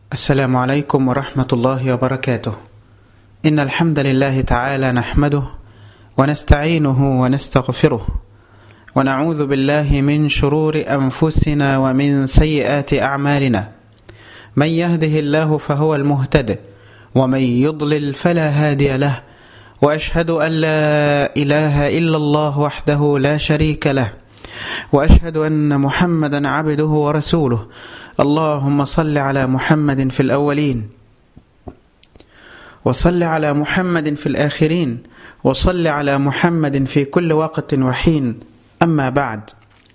السلام عليكم ورحمة الله وبركاته إن الحمد لله تعالى نحمده ونستعينه ونستغفره ونعوذ بالله من شرور أنفسنا ومن سيئات أعمالنا من يهده الله فهو المهتد ومن يضلل فلا هادي له وأشهد أن لا إله إلا الله وحده لا شريك له وأشهد أن محمدا عبده ورسوله اللهم صل على محمد في الأولين وصل على محمد في الآخرين وصل على محمد في كل وقت وحين أما بعد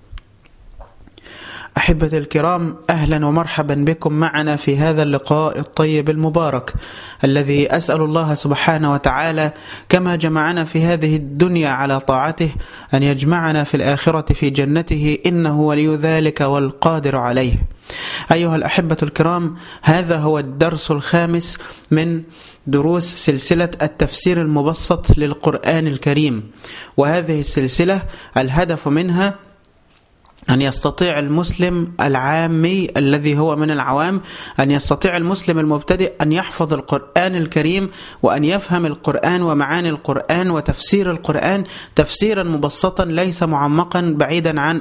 أحبة الكرام أهلا ومرحبا بكم معنا في هذا اللقاء الطيب المبارك الذي أسأل الله سبحانه وتعالى كما جمعنا في هذه الدنيا على طاعته أن يجمعنا في الآخرة في جنته إنه ولي ذلك والقادر عليه أيها الأحبة الكرام هذا هو الدرس الخامس من دروس سلسلة التفسير المبسط للقرآن الكريم وهذه السلسلة الهدف منها أن يستطيع المسلم العامي الذي هو من العوام أن يستطيع المسلم المبتدئ أن يحفظ القرآن الكريم وأن يفهم القرآن ومعاني القرآن وتفسير القرآن تفسيرا مبسطا ليس معمقا بعيدا عن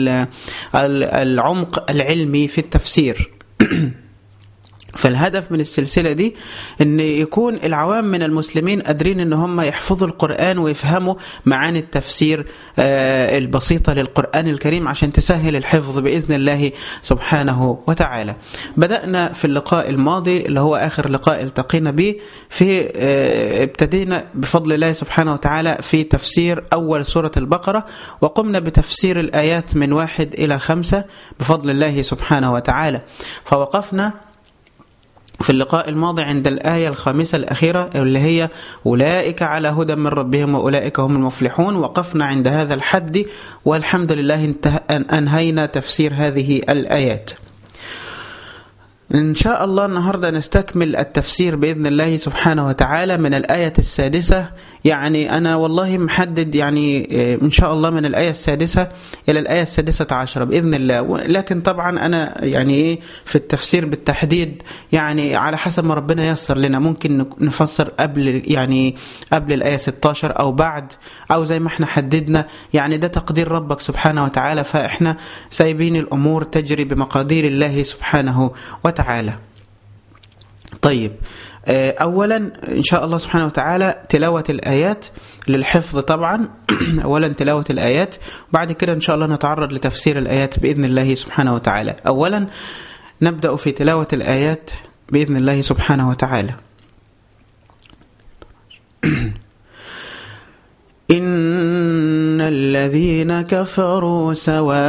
العمق العلمي في التفسير فالهدف من السلسلة دي ان يكون العوام من المسلمين قادرين ان هم يحفظوا القرآن ويفهموا معاني التفسير البسيطة للقرآن الكريم عشان تسهل الحفظ بإذن الله سبحانه وتعالى بدأنا في اللقاء الماضي اللي هو آخر لقاء التقينا به في ابتدينا بفضل الله سبحانه وتعالى في تفسير أول سورة البقرة وقمنا بتفسير الآيات من واحد إلى خمسة بفضل الله سبحانه وتعالى فوقفنا في اللقاء الماضي عند الآية الخامسة الأخيرة اللي هي أولئك على هدى من ربهم وأولئك هم المفلحون وقفنا عند هذا الحد والحمد لله أنهينا تفسير هذه الآيات إن شاء الله النهاردة نستكمل التفسير بإذن الله سبحانه وتعالى من الآية السادسة يعني أنا والله محدد يعني إن شاء الله من الآية السادسة إلى الآية السادسة عشرة بإذن الله لكن طبعا أنا يعني إيه في التفسير بالتحديد يعني على حسب ما ربنا يسر لنا ممكن نفسر قبل يعني قبل الآية 16 أو بعد أو زي ما احنا حددنا يعني ده تقدير ربك سبحانه وتعالى فإحنا سايبين الأمور تجري بمقادير الله سبحانه وتعالى وتعالى طيب اولا ان شاء الله سبحانه وتعالى تلاوه الايات للحفظ طبعا اولا تلاوه الايات بعد كده ان شاء الله نتعرض لتفسير الايات باذن الله سبحانه وتعالى اولا نبدا في تلاوه الايات باذن الله سبحانه وتعالى إن الذين كفروا سواء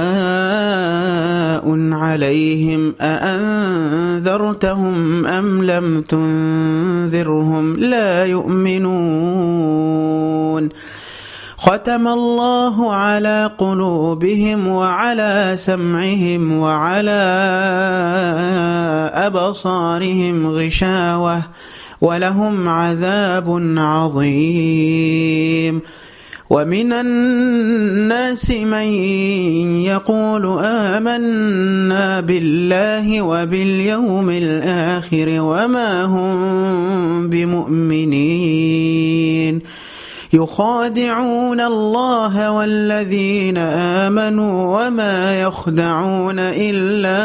عليهم أأنذرتهم أم لم تنذرهم لا يؤمنون ختم الله على قلوبهم وعلى سمعهم وعلى أبصارهم غشاوة ولهم عذاب عظيم ومن الناس من يقول آمنا بالله وباليوم الآخر وما هم بمؤمنين يخادعون الله والذين آمنوا وما يخدعون إلا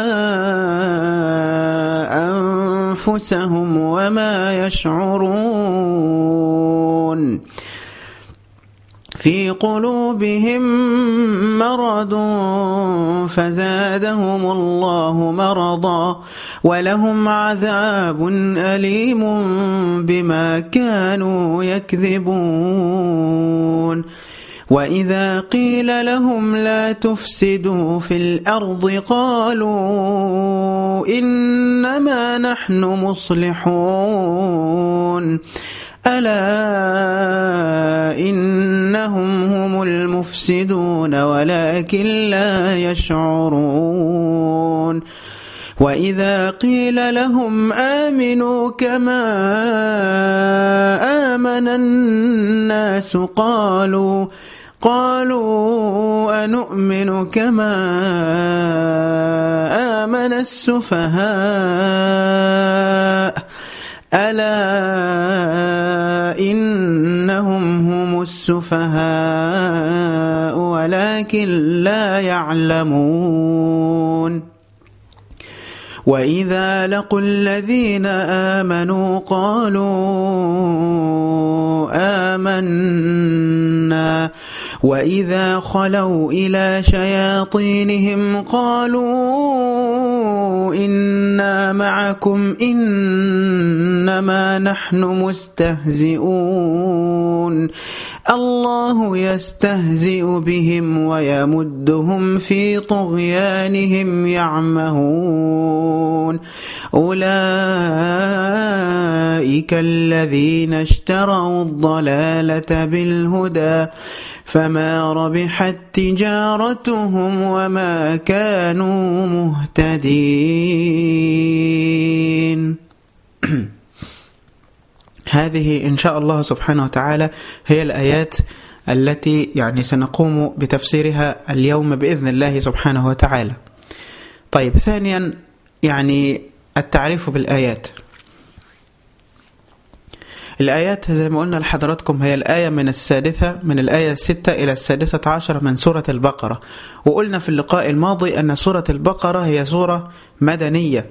أنفسهم وما يشعرون في قلوبهم مرض فزادهم الله مرضا ولهم عذاب أليم بما كانوا يكذبون وإذا قيل لهم لا تفسدوا في الأرض قالوا إنما نحن مصلحون ألا إنهم هم المفسدون ولكن لا يشعرون وإذا قيل لهم آمنوا كما آمن الناس قالوا قالوا أنؤمن كما آمن السفهاء ألا إنهم هم السفهاء ولكن لا يعلمون وإذا لقوا الذين آمنوا قالوا آمنا وإذا خلوا إلى شياطينهم قالوا إنا معكم إنما نحن مستهزئون الله يستهزئ بهم ويمدهم في طغيانهم يعمهون أولئك الذين اشتروا الضلالة بالهدى فما ربحت تجارتهم وما كانوا مهتدين هذه إن شاء الله سبحانه وتعالى هي الآيات التي يعني سنقوم بتفسيرها اليوم بإذن الله سبحانه وتعالى طيب ثانيا يعني التعريف بالآيات الآيات زي ما قلنا لحضراتكم هي الآية من السادسة من الآية الستة إلى السادسة عشر من سورة البقرة وقلنا في اللقاء الماضي أن سورة البقرة هي سورة مدنية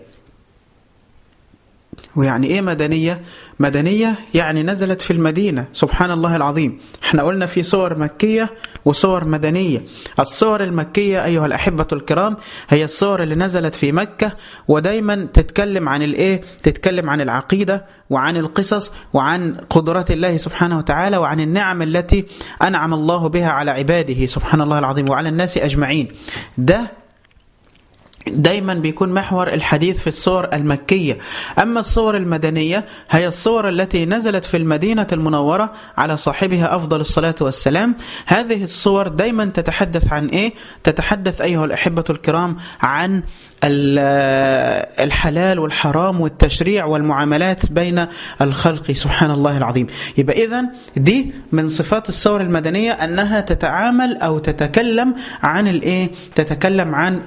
ويعني ايه مدنية؟ مدنية يعني نزلت في المدينة سبحان الله العظيم احنا قلنا في صور مكية وصور مدنية الصور المكية أيها الأحبة الكرام هي الصور اللي نزلت في مكة ودايما تتكلم عن الايه؟ تتكلم عن العقيدة وعن القصص وعن قدرات الله سبحانه وتعالى وعن النعم التي أنعم الله بها على عباده سبحان الله العظيم وعلى الناس أجمعين ده دايما بيكون محور الحديث في الصور المكية أما الصور المدنية هي الصور التي نزلت في المدينة المنورة على صاحبها أفضل الصلاة والسلام هذه الصور دايما تتحدث عن إيه؟ تتحدث أيها الأحبة الكرام عن الحلال والحرام والتشريع والمعاملات بين الخلق سبحان الله العظيم يبقى إذا دي من صفات الصور المدنية أنها تتعامل أو تتكلم عن الإيه؟ تتكلم عن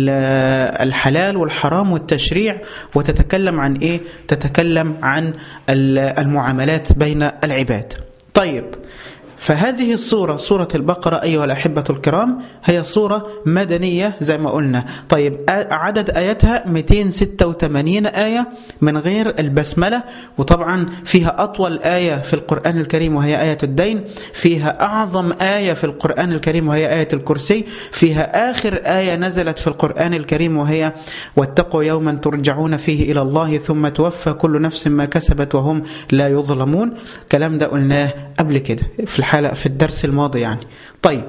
الحلال والحرام والتشريع وتتكلم عن إيه؟ تتكلم عن المعاملات بين العباد طيب فهذه الصورة صورة البقرة أيها الأحبة الكرام هي صورة مدنية زي ما قلنا طيب عدد آياتها 286 آية من غير البسملة وطبعا فيها أطول آية في القرآن الكريم وهي آية الدين فيها أعظم آية في القرآن الكريم وهي آية الكرسي فيها آخر آية نزلت في القرآن الكريم وهي واتقوا يوما ترجعون فيه إلى الله ثم توفى كل نفس ما كسبت وهم لا يظلمون كلام ده قلناه قبل كده في الحلقة في الدرس الماضي يعني طيب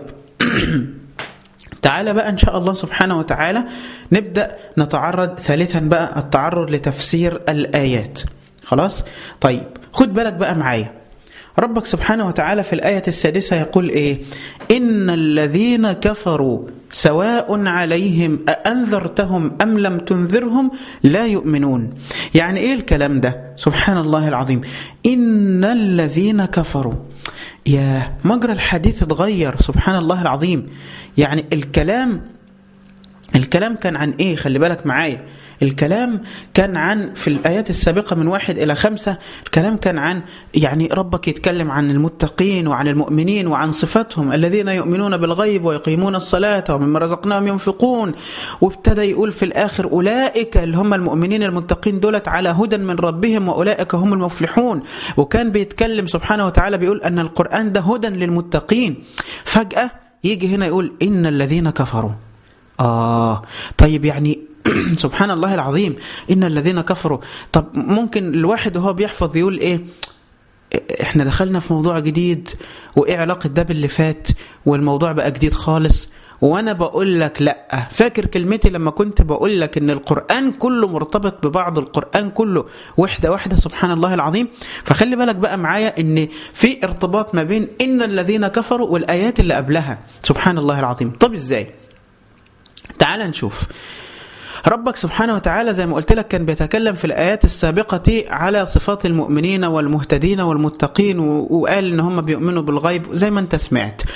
تعالى بقى إن شاء الله سبحانه وتعالى نبدأ نتعرض ثالثا بقى التعرض لتفسير الآيات خلاص طيب خد بالك بقى معايا ربك سبحانه وتعالى في الآية السادسة يقول إيه إن الذين كفروا سواء عليهم أأنذرتهم أم لم تنذرهم لا يؤمنون يعني إيه الكلام ده سبحان الله العظيم إن الذين كفروا يا مجرى الحديث اتغير سبحان الله العظيم يعني الكلام الكلام كان عن ايه خلي بالك معايا الكلام كان عن في الآيات السابقة من واحد إلى خمسة الكلام كان عن يعني ربك يتكلم عن المتقين وعن المؤمنين وعن صفاتهم الذين يؤمنون بالغيب ويقيمون الصلاة ومما رزقناهم ينفقون وابتدى يقول في الآخر أولئك اللي هم المؤمنين المتقين دولت على هدى من ربهم وأولئك هم المفلحون وكان بيتكلم سبحانه وتعالى بيقول أن القرآن ده هدى للمتقين فجأة يجي هنا يقول إن الذين كفروا آه طيب يعني سبحان الله العظيم إن الذين كفروا طب ممكن الواحد وهو بيحفظ يقول إيه احنا دخلنا في موضوع جديد وايه علاقة ده باللي فات والموضوع بقى جديد خالص وانا بقول لك لا فاكر كلمتي لما كنت بقول لك ان القرآن كله مرتبط ببعض القرآن كله وحدة واحدة سبحان الله العظيم فخلي بالك بقى معايا ان في ارتباط ما بين ان الذين كفروا والايات اللي قبلها سبحان الله العظيم طب ازاي تعال نشوف ربك سبحانه وتعالى زي ما قلت لك كان بيتكلم في الآيات السابقة على صفات المؤمنين والمهتدين والمتقين وقال إن هم بيؤمنوا بالغيب زي ما أنت سمعت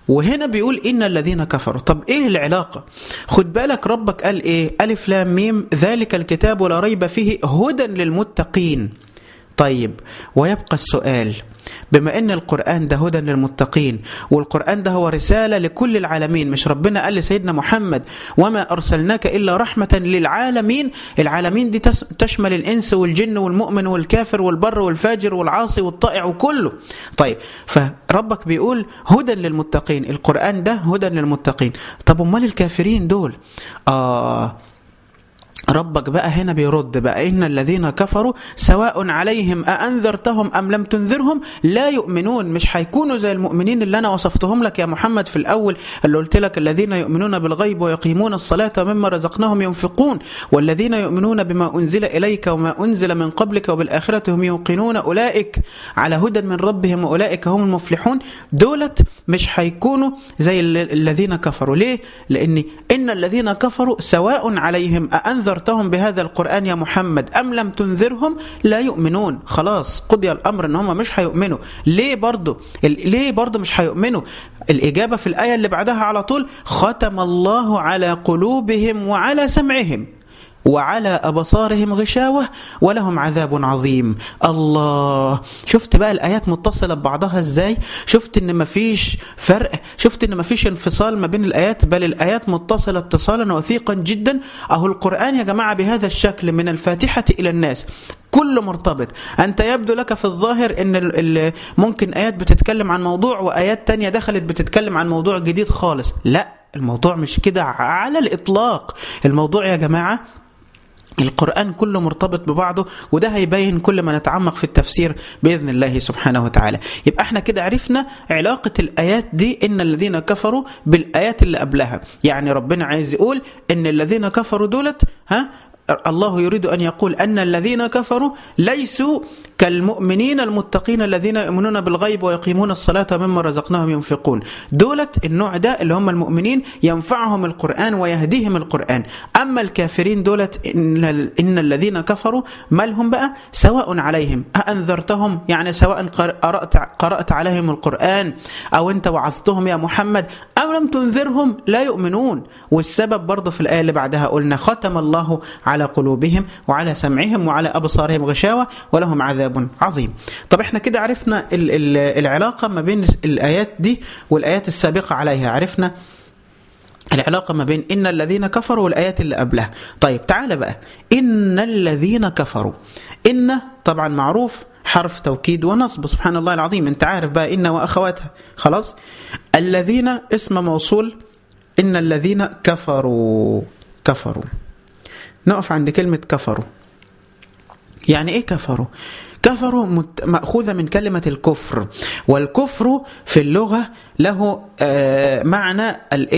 وهنا بيقول إن الذين كفروا طب إيه العلاقة خد بالك ربك قال إيه ألف لام ميم ذلك الكتاب لا ريب فيه هدى للمتقين طيب ويبقى السؤال بما ان القرآن ده هدى للمتقين والقرآن ده هو رسالة لكل العالمين مش ربنا قال لسيدنا محمد وما أرسلناك إلا رحمة للعالمين العالمين دي تشمل الإنس والجن والمؤمن والكافر والبر والفاجر والعاصي والطائع وكله طيب فربك بيقول هدى للمتقين القرآن ده هدى للمتقين طب امال الكافرين دول آه ربك بقى هنا بيرد بقى إن الذين كفروا سواء عليهم أأنذرتهم أم لم تنذرهم لا يؤمنون مش هيكونوا زي المؤمنين اللي أنا وصفتهم لك يا محمد في الأول اللي قلت لك الذين يؤمنون بالغيب ويقيمون الصلاة مما رزقناهم ينفقون والذين يؤمنون بما أنزل إليك وما أنزل من قبلك وبالآخرة هم يوقنون أولئك على هدى من ربهم وأولئك هم المفلحون دولت مش هيكونوا زي الذين كفروا ليه؟ لأن إن الذين كفروا سواء عليهم أأنذر أنذرتهم بهذا القرآن يا محمد أم لم تنذرهم لا يؤمنون خلاص قضي الأمر إن هم مش هيؤمنوا ليه برضو ليه برضو مش هيؤمنوا الإجابة في الآية اللي بعدها على طول ختم الله على قلوبهم وعلى سمعهم وعلى أبصارهم غشاوة ولهم عذاب عظيم الله شفت بقى الآيات متصلة ببعضها إزاي شفت إن مفيش فرق شفت إن مفيش انفصال ما بين الآيات بل الآيات متصلة اتصالا وثيقا جدا أهو القرآن يا جماعة بهذا الشكل من الفاتحة إلى الناس كله مرتبط أنت يبدو لك في الظاهر أن ممكن آيات بتتكلم عن موضوع وآيات تانية دخلت بتتكلم عن موضوع جديد خالص لا الموضوع مش كده على الإطلاق الموضوع يا جماعة القرآن كله مرتبط ببعضه وده هيبين كل ما نتعمق في التفسير بإذن الله سبحانه وتعالى يبقى احنا كده عرفنا علاقة الآيات دي إن الذين كفروا بالآيات اللي قبلها يعني ربنا عايز يقول إن الذين كفروا دولت ها الله يريد أن يقول أن الذين كفروا ليسوا كالمؤمنين المتقين الذين يؤمنون بالغيب ويقيمون الصلاة مما رزقناهم ينفقون دولت النوع ده اللي هم المؤمنين ينفعهم القرآن ويهديهم القرآن أما الكافرين دولت إن, إن الذين كفروا ما لهم بقى سواء عليهم أأنذرتهم يعني سواء قرأت, قرأت عليهم القرآن أو أنت وعظتهم يا محمد أو لم تنذرهم لا يؤمنون والسبب برضه في الآية اللي بعدها قلنا ختم الله على قلوبهم وعلى سمعهم وعلى أبصارهم غشاوة ولهم عذاب عظيم طب احنا كده عرفنا ال ال العلاقة ما بين الآيات دي والآيات السابقة عليها عرفنا العلاقة ما بين إن الذين كفروا والآيات اللي قبلها طيب تعال بقى إن الذين كفروا إن طبعا معروف حرف توكيد ونصب سبحان الله العظيم انت عارف بقى إن وأخواتها خلاص الذين اسم موصول إن الذين كفروا كفروا نقف عند كلمة كفروا يعني ايه كفروا كفروا مأخوذة من كلمة الكفر والكفر في اللغة له معنى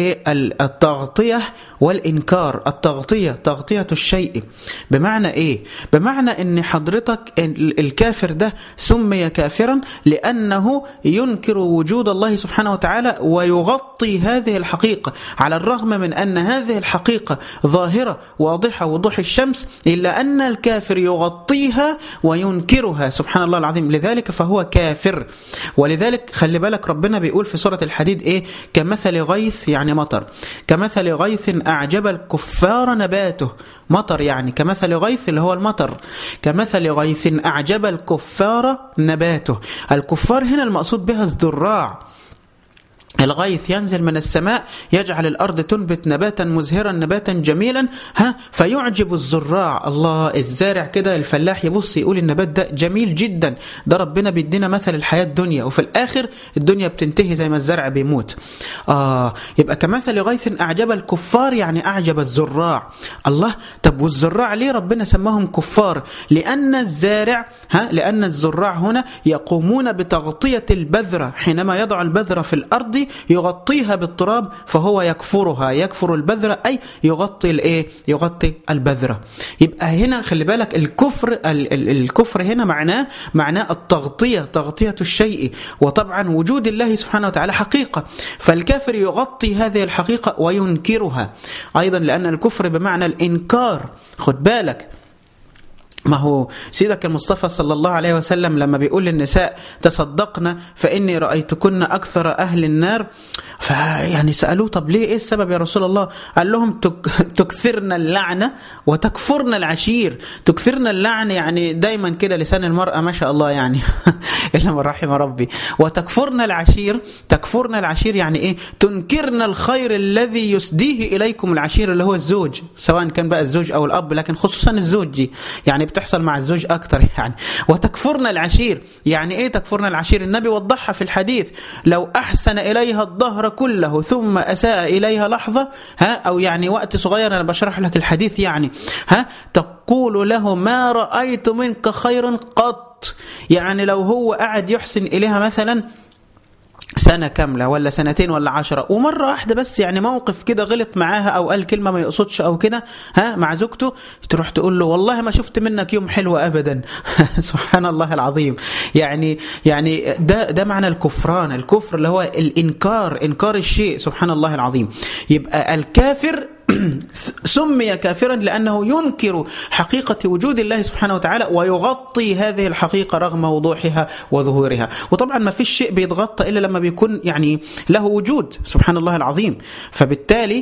التغطية والإنكار التغطية تغطية الشيء بمعنى إيه؟ بمعنى أن حضرتك الكافر ده سمي كافرا لأنه ينكر وجود الله سبحانه وتعالى ويغطي هذه الحقيقة على الرغم من أن هذه الحقيقة ظاهرة واضحة وضوح الشمس إلا أن الكافر يغطيها وينكرها سبحان الله العظيم لذلك فهو كافر ولذلك خلي بالك ربنا بيقول في سورة الحديد إيه كمثل غيث يعني مطر كمثل غيث أعجب الكفار نباته مطر يعني كمثل غيث اللي هو المطر كمثل غيث أعجب الكفار نباته الكفار هنا المقصود بها الزراع الغيث ينزل من السماء يجعل الأرض تنبت نباتا مزهرا نباتا جميلا ها فيعجب الزراع الله الزارع كده الفلاح يبص يقول النبات ده جميل جدا ده ربنا بيدينا مثل الحياة الدنيا وفي الآخر الدنيا بتنتهي زي ما الزرع بيموت آه يبقى كمثل غيث أعجب الكفار يعني أعجب الزراع الله طب والزراع ليه ربنا سماهم كفار لأن الزارع ها لأن الزراع هنا يقومون بتغطية البذرة حينما يضع البذرة في الأرض يغطيها بالتراب فهو يكفرها يكفر البذرة أي يغطي الايه يغطي البذرة يبقى هنا خلي بالك الكفر الكفر هنا معناه معناه التغطية تغطية الشيء وطبعا وجود الله سبحانه وتعالى حقيقة فالكافر يغطي هذه الحقيقة وينكرها أيضا لأن الكفر بمعنى الإنكار خد بالك ما هو سيدك المصطفى صلى الله عليه وسلم لما بيقول للنساء تصدقنا فإني رأيتكن أكثر أهل النار فيعني سألوه طب ليه إيه السبب يا رسول الله قال لهم تك تكثرن اللعنة وتكفرن العشير تكثرن اللعن يعني دايما كده لسان المرأة ما شاء الله يعني إلا من رحم ربي وتكفرن العشير تكفرن العشير يعني إيه تنكرن الخير الذي يسديه إليكم العشير اللي هو الزوج سواء كان بقى الزوج أو الأب لكن خصوصا الزوج دي يعني بتحصل مع الزوج أكتر يعني وتكفرن العشير يعني إيه تكفرن العشير النبي وضحها في الحديث لو أحسن إليها الظهر كله ثم أساء إليها لحظة ها أو يعني وقت صغير أنا بشرح لك الحديث يعني ها تقول له ما رأيت منك خيرا قط يعني لو هو قاعد يحسن إليها مثلا سنة كاملة ولا سنتين ولا عشرة ومرة واحدة بس يعني موقف كده غلط معاها أو قال كلمة ما يقصدش أو كده ها مع زوجته تروح تقول له والله ما شفت منك يوم حلو أبدا سبحان الله العظيم يعني يعني ده ده معنى الكفران الكفر اللي هو الإنكار إنكار الشيء سبحان الله العظيم يبقى الكافر سمي كافرا لأنه ينكر حقيقة وجود الله سبحانه وتعالى ويغطي هذه الحقيقة رغم وضوحها وظهورها وطبعا ما فيش شيء بيتغطى إلا لما بيكون يعني له وجود سبحان الله العظيم فبالتالي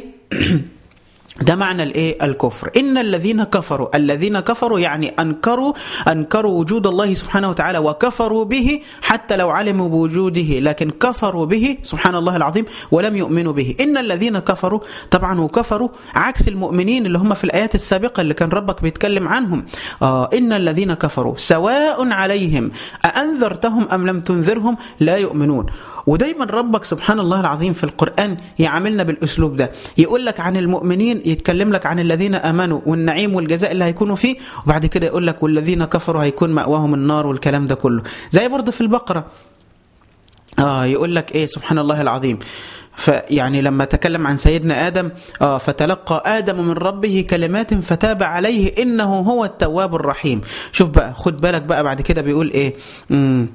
ده معنى الايه الكفر ان الذين كفروا الذين كفروا يعني انكروا انكروا وجود الله سبحانه وتعالى وكفروا به حتى لو علموا بوجوده لكن كفروا به سبحان الله العظيم ولم يؤمنوا به ان الذين كفروا طبعا وكفروا عكس المؤمنين اللي هم في الايات السابقه اللي كان ربك بيتكلم عنهم آه ان الذين كفروا سواء عليهم اانذرتهم ام لم تنذرهم لا يؤمنون ودايما ربك سبحان الله العظيم في القرآن يعاملنا بالأسلوب ده يقول لك عن المؤمنين يتكلم لك عن الذين آمنوا والنعيم والجزاء اللي هيكونوا فيه وبعد كده يقول لك والذين كفروا هيكون مأواهم النار والكلام ده كله زي برضه في البقرة آه يقول لك إيه سبحان الله العظيم فيعني لما تكلم عن سيدنا آدم آه فتلقى آدم من ربه كلمات فتاب عليه إنه هو التواب الرحيم شوف بقى خد بالك بقى بعد كده بيقول إيه مم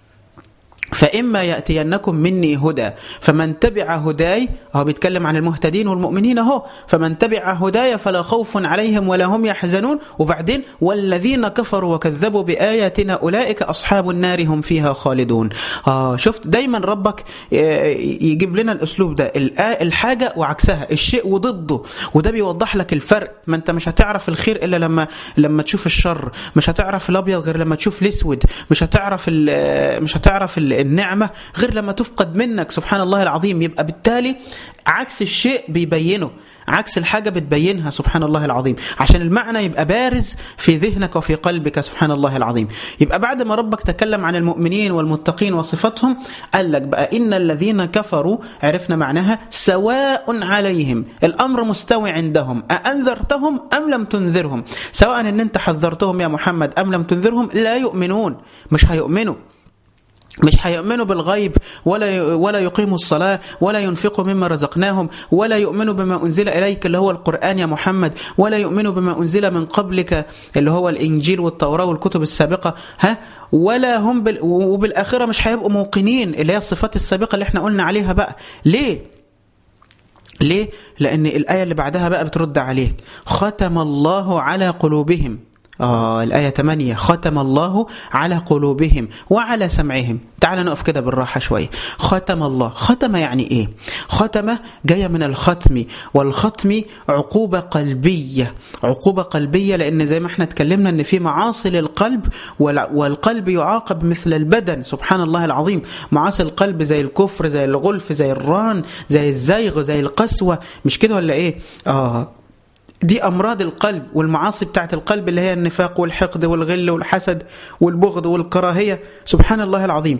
فإما يأتينكم مني هدى فمن تبع هداي هو بيتكلم عن المهتدين والمؤمنين اهو فمن تبع هداي فلا خوف عليهم ولا هم يحزنون وبعدين والذين كفروا وكذبوا بآياتنا أولئك أصحاب النار هم فيها خالدون آه شفت دايما ربك يجيب لنا الأسلوب ده الحاجة وعكسها الشيء وضده وده بيوضح لك الفرق ما انت مش هتعرف الخير إلا لما لما تشوف الشر مش هتعرف الأبيض غير لما تشوف الأسود مش هتعرف مش هتعرف النعمة غير لما تفقد منك سبحان الله العظيم يبقى بالتالي عكس الشيء بيبينه عكس الحاجة بتبينها سبحان الله العظيم عشان المعنى يبقى بارز في ذهنك وفي قلبك سبحان الله العظيم يبقى بعد ما ربك تكلم عن المؤمنين والمتقين وصفتهم قال لك بقى إن الذين كفروا عرفنا معناها سواء عليهم الأمر مستوي عندهم أأنذرتهم أم لم تنذرهم سواء أن أنت حذرتهم يا محمد أم لم تنذرهم لا يؤمنون مش هيؤمنوا مش هيؤمنوا بالغيب ولا ولا يقيموا الصلاة ولا ينفقوا مما رزقناهم ولا يؤمنوا بما أنزل إليك اللي هو القرآن يا محمد ولا يؤمنوا بما أنزل من قبلك اللي هو الإنجيل والتوراة والكتب السابقة ها ولا هم بال وبالآخرة مش هيبقوا موقنين اللي هي الصفات السابقة اللي احنا قلنا عليها بقى ليه؟ ليه؟ لأن الآية اللي بعدها بقى بترد عليك ختم الله على قلوبهم آه الآية 8 ختم الله على قلوبهم وعلى سمعهم تعال نقف كده بالراحة شوية ختم الله ختم يعني إيه ختم جاية من الختم والختم عقوبة قلبية عقوبة قلبية لأن زي ما احنا اتكلمنا أن في معاصي للقلب والقلب يعاقب مثل البدن سبحان الله العظيم معاصي القلب زي الكفر زي الغلف زي الران زي الزيغ زي القسوة مش كده ولا إيه آه دي أمراض القلب والمعاصي بتاعت القلب اللي هي النفاق والحقد والغل والحسد والبغض والكراهية سبحان الله العظيم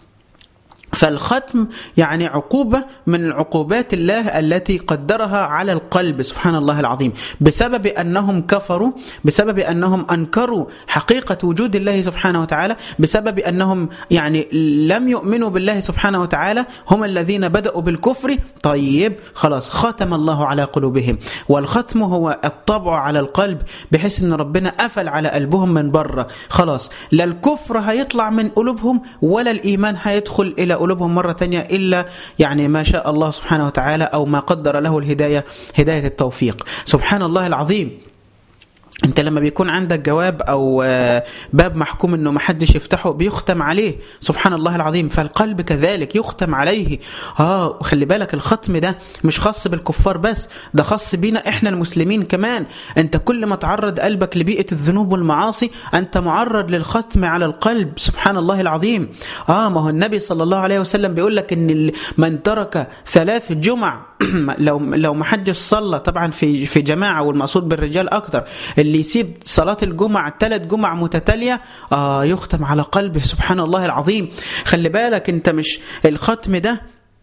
فالختم يعني عقوبة من العقوبات الله التي قدرها على القلب سبحان الله العظيم بسبب أنهم كفروا بسبب أنهم أنكروا حقيقة وجود الله سبحانه وتعالى بسبب أنهم يعني لم يؤمنوا بالله سبحانه وتعالى هم الذين بدأوا بالكفر طيب خلاص ختم الله على قلوبهم والختم هو الطبع على القلب بحيث أن ربنا قفل على قلبهم من بره خلاص لا الكفر هيطلع من قلوبهم ولا الإيمان هيدخل إلى قلوبهم مرة تانية إلا يعني ما شاء الله سبحانه وتعالى أو ما قدر له الهداية هداية التوفيق سبحان الله العظيم انت لما بيكون عندك جواب او باب محكوم انه ما حدش يفتحه بيختم عليه سبحان الله العظيم فالقلب كذلك يختم عليه اه وخلي بالك الختم ده مش خاص بالكفار بس ده خاص بينا احنا المسلمين كمان انت كل ما تعرض قلبك لبيئة الذنوب والمعاصي انت معرض للختم على القلب سبحان الله العظيم اه ما هو النبي صلى الله عليه وسلم بيقول لك ان من ترك ثلاث جمع لو لو ما حدش صلى طبعا في في جماعه والمقصود بالرجال اكتر اللي يسيب صلاه الجمعه ثلاث جمع متتاليه آه يختم على قلبه سبحان الله العظيم خلي بالك انت مش الختم ده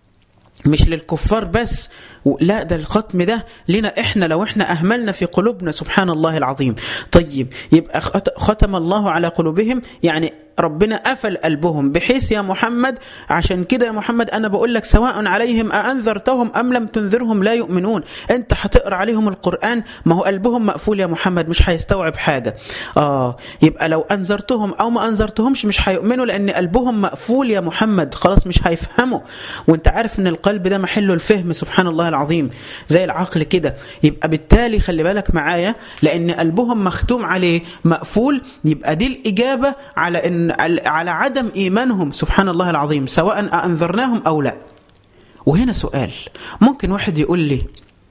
مش للكفار بس لا ده الختم ده لنا احنا لو احنا اهملنا في قلوبنا سبحان الله العظيم طيب يبقى ختم الله على قلوبهم يعني ربنا قفل قلبهم بحيث يا محمد عشان كده يا محمد انا بقول لك سواء عليهم أأنذرتهم ام لم تنذرهم لا يؤمنون انت هتقرا عليهم القران ما هو قلبهم مقفول يا محمد مش هيستوعب حاجه اه يبقى لو انذرتهم او ما انذرتهمش مش هيؤمنوا لان قلبهم مقفول يا محمد خلاص مش هيفهموا وانت عارف ان القلب ده محله الفهم سبحان الله العظيم زي العقل كده يبقى بالتالي خلي بالك معايا لان قلبهم مختوم عليه مقفول يبقى دي الاجابه على ان على عدم ايمانهم سبحان الله العظيم سواء انذرناهم او لا وهنا سؤال ممكن واحد يقول لي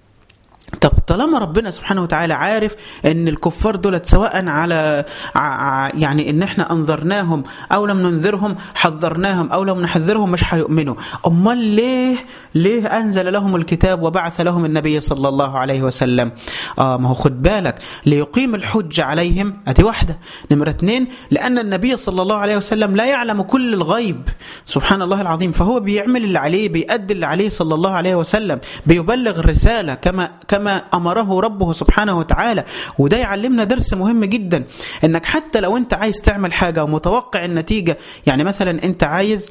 طب طالما ربنا سبحانه وتعالى عارف ان الكفار دولت سواء على يعني ان احنا انذرناهم او لم ننذرهم حذرناهم او لم نحذرهم مش هيؤمنوا امال ليه ليه انزل لهم الكتاب وبعث لهم النبي صلى الله عليه وسلم اه ما هو خد بالك ليقيم الحج عليهم ادي واحده نمره اثنين لان النبي صلى الله عليه وسلم لا يعلم كل الغيب سبحان الله العظيم فهو بيعمل اللي عليه بيأدي اللي عليه صلى الله عليه وسلم بيبلغ الرساله كما كما امره ربه سبحانه وتعالى وده يعلمنا درس مهم جدا انك حتى لو انت عايز تعمل حاجه ومتوقع النتيجه يعني مثلا انت عايز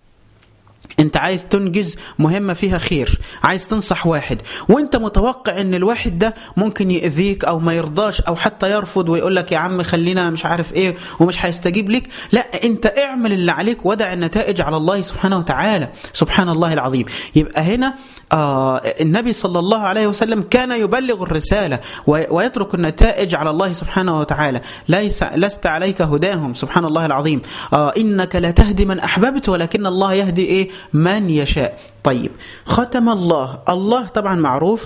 انت عايز تنجز مهمة فيها خير عايز تنصح واحد وانت متوقع ان الواحد ده ممكن يأذيك او ما يرضاش او حتى يرفض ويقول لك يا عم خلينا مش عارف ايه ومش هيستجيب لك لا انت اعمل اللي عليك ودع النتائج على الله سبحانه وتعالى سبحان الله العظيم يبقى هنا آه النبي صلى الله عليه وسلم كان يبلغ الرسالة ويترك النتائج على الله سبحانه وتعالى ليس لست عليك هداهم سبحان الله العظيم آه انك لا تهدي من احببت ولكن الله يهدي ايه من يشاء طيب ختم الله الله طبعا معروف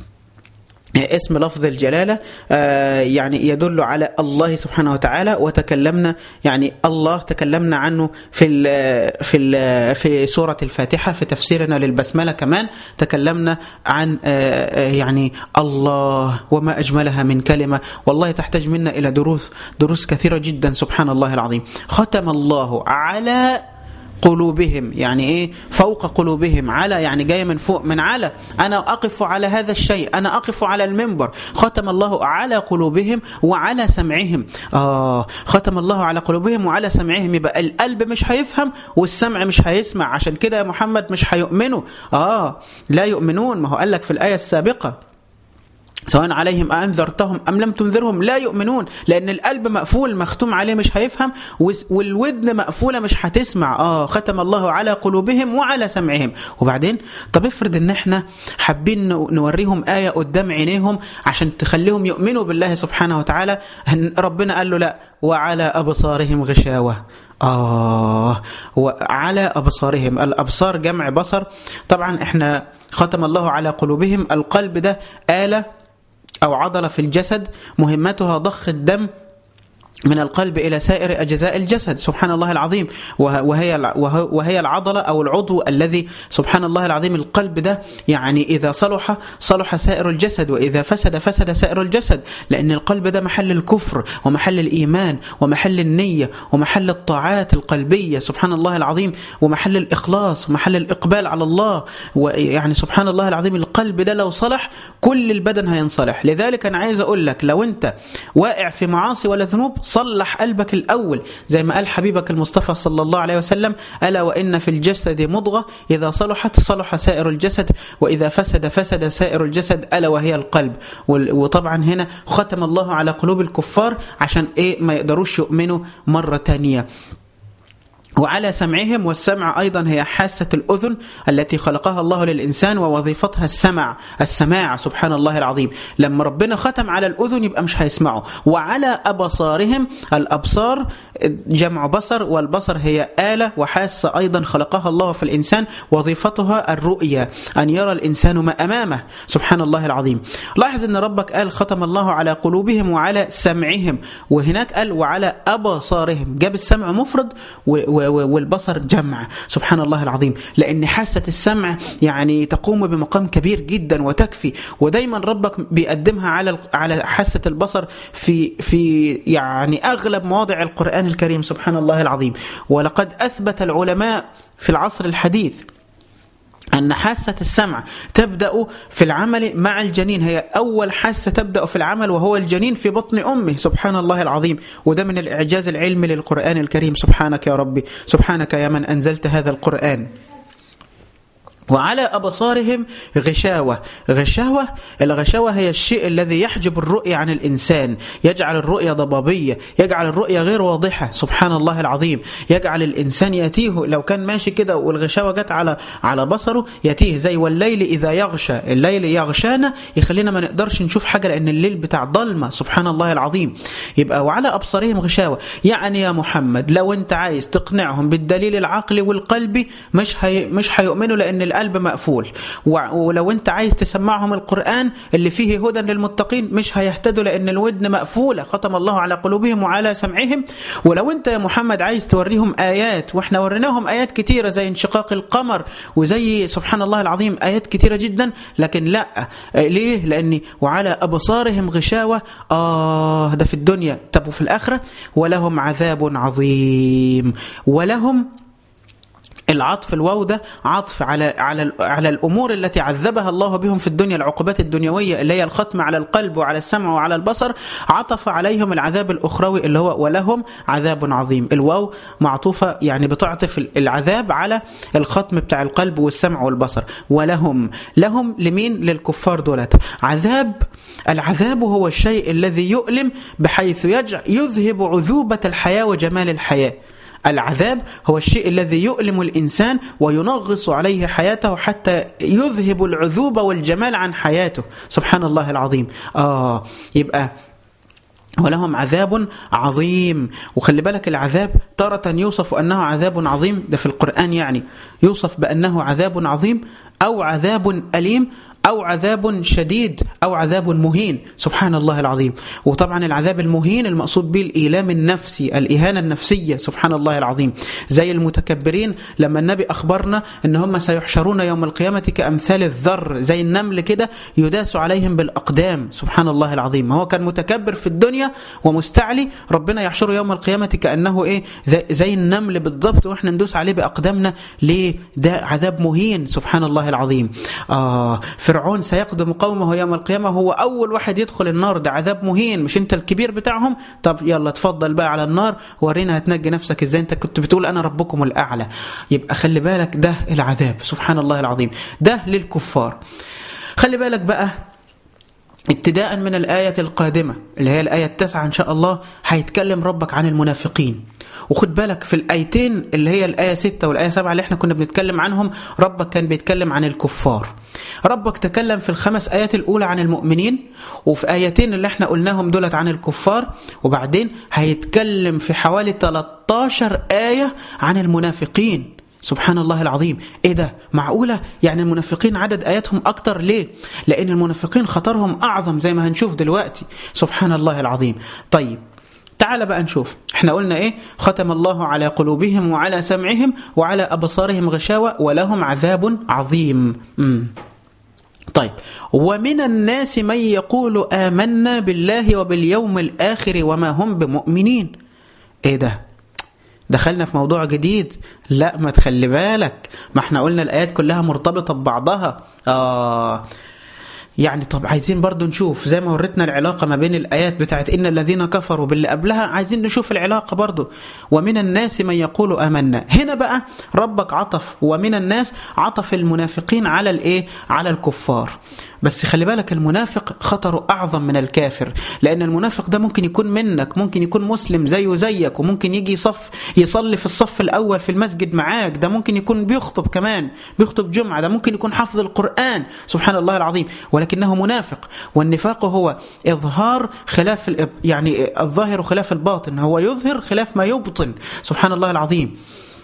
اسم لفظ الجلالة يعني يدل على الله سبحانه وتعالى وتكلمنا يعني الله تكلمنا عنه في ال في ال في سورة الفاتحة في تفسيرنا للبسملة كمان تكلمنا عن يعني الله وما أجملها من كلمة والله تحتاج منا إلى دروس دروس كثيرة جدا سبحان الله العظيم ختم الله على قلوبهم يعني ايه فوق قلوبهم على يعني جايه من فوق من على انا اقف على هذا الشيء انا اقف على المنبر ختم الله على قلوبهم وعلى سمعهم اه ختم الله على قلوبهم وعلى سمعهم يبقى القلب مش هيفهم والسمع مش هيسمع عشان كده يا محمد مش هيؤمنوا اه لا يؤمنون ما هو قال لك في الايه السابقه سواء عليهم أنذرتهم أم لم تنذرهم لا يؤمنون لأن القلب مقفول مختوم عليه مش هيفهم والودن مقفولة مش هتسمع آه ختم الله على قلوبهم وعلى سمعهم وبعدين طب افرض ان احنا حابين نوريهم آية قدام عينيهم عشان تخليهم يؤمنوا بالله سبحانه وتعالى ربنا قال له لا وعلى أبصارهم غشاوة آه وعلى أبصارهم الأبصار جمع بصر طبعا احنا ختم الله على قلوبهم القلب ده آلة أو عضلة في الجسد مهمتها ضخ الدم من القلب إلى سائر أجزاء الجسد سبحان الله العظيم وهي وهي العضلة أو العضو الذي سبحان الله العظيم القلب ده يعني إذا صلح صلح سائر الجسد وإذا فسد فسد سائر الجسد لأن القلب ده محل الكفر ومحل الإيمان ومحل النية ومحل الطاعات القلبية سبحان الله العظيم ومحل الإخلاص ومحل الإقبال على الله ويعني سبحان الله العظيم القلب ده لو صلح كل البدن هينصلح لذلك أنا عايز أقول لك لو أنت واقع في معاصي ولا ذنوب صلح قلبك الأول زي ما قال حبيبك المصطفى صلى الله عليه وسلم ألا وإن في الجسد مضغة إذا صلحت صلح سائر الجسد وإذا فسد فسد سائر الجسد ألا وهي القلب وطبعا هنا ختم الله على قلوب الكفار عشان إيه ما يقدروش يؤمنوا مرة تانية وعلى سمعهم والسمع أيضا هي حاسة الأذن التي خلقها الله للإنسان ووظيفتها السمع السماع سبحان الله العظيم لما ربنا ختم على الأذن يبقى مش هيسمعوا وعلى أبصارهم الأبصار جمع بصر والبصر هي آلة وحاسة أيضا خلقها الله في الإنسان وظيفتها الرؤية أن يرى الإنسان ما أمامه سبحان الله العظيم لاحظ أن ربك قال ختم الله على قلوبهم وعلى سمعهم وهناك قال وعلى أبصارهم جاب السمع مفرد و والبصر جمع سبحان الله العظيم لأن حاسة السمع يعني تقوم بمقام كبير جدا وتكفي ودايما ربك بيقدمها على على حاسة البصر في في يعني أغلب مواضع القرآن الكريم سبحان الله العظيم ولقد أثبت العلماء في العصر الحديث أن حاسة السمع تبدأ في العمل مع الجنين هي أول حاسة تبدأ في العمل وهو الجنين في بطن أمه سبحان الله العظيم وده من الإعجاز العلمي للقرآن الكريم سبحانك يا ربي سبحانك يا من أنزلت هذا القرآن وعلى أبصارهم غشاوة غشاوة الغشاوة هي الشيء الذي يحجب الرؤية عن الإنسان يجعل الرؤية ضبابية يجعل الرؤية غير واضحة سبحان الله العظيم يجعل الإنسان يتيه لو كان ماشي كده والغشاوة جت على على بصره يتيه زي والليل إذا يغشى الليل يغشانا يخلينا ما نقدرش نشوف حاجة لأن الليل بتاع ضلمة سبحان الله العظيم يبقى وعلى أبصارهم غشاوة يعني يا محمد لو أنت عايز تقنعهم بالدليل العقلي والقلبي مش هي مش هيؤمنوا لأن القلب مقفول ولو انت عايز تسمعهم القرآن اللي فيه هدى للمتقين مش هيهتدوا لأن الودن مقفولة ختم الله على قلوبهم وعلى سمعهم ولو انت يا محمد عايز توريهم آيات واحنا وريناهم آيات كتيرة زي انشقاق القمر وزي سبحان الله العظيم آيات كتيرة جدا لكن لا ليه؟ لأن وعلى أبصارهم غشاوة آه ده في الدنيا طب وفي الآخرة ولهم عذاب عظيم ولهم العطف الواو ده عطف على على على الامور التي عذبها الله بهم في الدنيا العقوبات الدنيويه اللي هي الختم على القلب وعلى السمع وعلى البصر عطف عليهم العذاب الاخروي اللي هو ولهم عذاب عظيم الواو معطوفه يعني بتعطف العذاب على الختم بتاع القلب والسمع والبصر ولهم لهم لمين للكفار دولت عذاب العذاب هو الشيء الذي يؤلم بحيث يجع يذهب عذوبه الحياه وجمال الحياه العذاب هو الشيء الذي يؤلم الإنسان وينغص عليه حياته حتى يذهب العذوبة والجمال عن حياته سبحان الله العظيم آه يبقى ولهم عذاب عظيم وخلي بالك العذاب تارة يوصف أنه عذاب عظيم ده في القرآن يعني يوصف بأنه عذاب عظيم أو عذاب أليم أو عذاب شديد أو عذاب مهين سبحان الله العظيم وطبعا العذاب المهين المقصود به الإيلام النفسي الإهانة النفسية سبحان الله العظيم زي المتكبرين لما النبي أخبرنا أن هم سيحشرون يوم القيامة كأمثال الذر زي النمل كده يداس عليهم بالأقدام سبحان الله العظيم هو كان متكبر في الدنيا ومستعلي ربنا يحشره يوم القيامة كأنه إيه زي النمل بالضبط وإحنا ندوس عليه بأقدامنا ليه ده عذاب مهين سبحان الله العظيم آه فرعون سيقدم قومه يوم القيامة هو أول واحد يدخل النار ده عذاب مهين مش أنت الكبير بتاعهم طب يلا تفضل بقى على النار ورينا هتنجي نفسك إزاي أنت كنت بتقول أنا ربكم الأعلى يبقى خلي بالك ده العذاب سبحان الله العظيم ده للكفار خلي بالك بقى ابتداء من الآية القادمة اللي هي الآية التاسعة إن شاء الله هيتكلم ربك عن المنافقين وخد بالك في الآيتين اللي هي الآية 6 والآية 7 اللي احنا كنا بنتكلم عنهم ربك كان بيتكلم عن الكفار ربك تكلم في الخمس آيات الأولى عن المؤمنين وفي آيتين اللي احنا قلناهم دولت عن الكفار وبعدين هيتكلم في حوالي 13 آية عن المنافقين سبحان الله العظيم ايه ده معقولة يعني المنافقين عدد آياتهم أكتر ليه لأن المنافقين خطرهم أعظم زي ما هنشوف دلوقتي سبحان الله العظيم طيب تعال بقى نشوف احنا قلنا ايه ختم الله على قلوبهم وعلى سمعهم وعلى أبصارهم غشاوة ولهم عذاب عظيم مم. طيب ومن الناس من يقول آمنا بالله وباليوم الآخر وما هم بمؤمنين ايه ده دخلنا في موضوع جديد لا ما تخلي بالك ما احنا قلنا الآيات كلها مرتبطة ببعضها آه يعني طب عايزين برضو نشوف زي ما ورتنا العلاقة ما بين الآيات بتاعت إن الذين كفروا باللي قبلها عايزين نشوف العلاقة برضو ومن الناس من يقول آمنا هنا بقى ربك عطف ومن الناس عطف المنافقين على الإيه على الكفار بس خلي بالك المنافق خطره أعظم من الكافر لأن المنافق ده ممكن يكون منك ممكن يكون مسلم زيه زيك وممكن يجي يصف يصلي في الصف الأول في المسجد معاك ده ممكن يكون بيخطب كمان بيخطب جمعة ده ممكن يكون حافظ القرآن سبحان الله العظيم ولكنه منافق والنفاق هو إظهار خلاف يعني الظاهر خلاف الباطن هو يظهر خلاف ما يبطن سبحان الله العظيم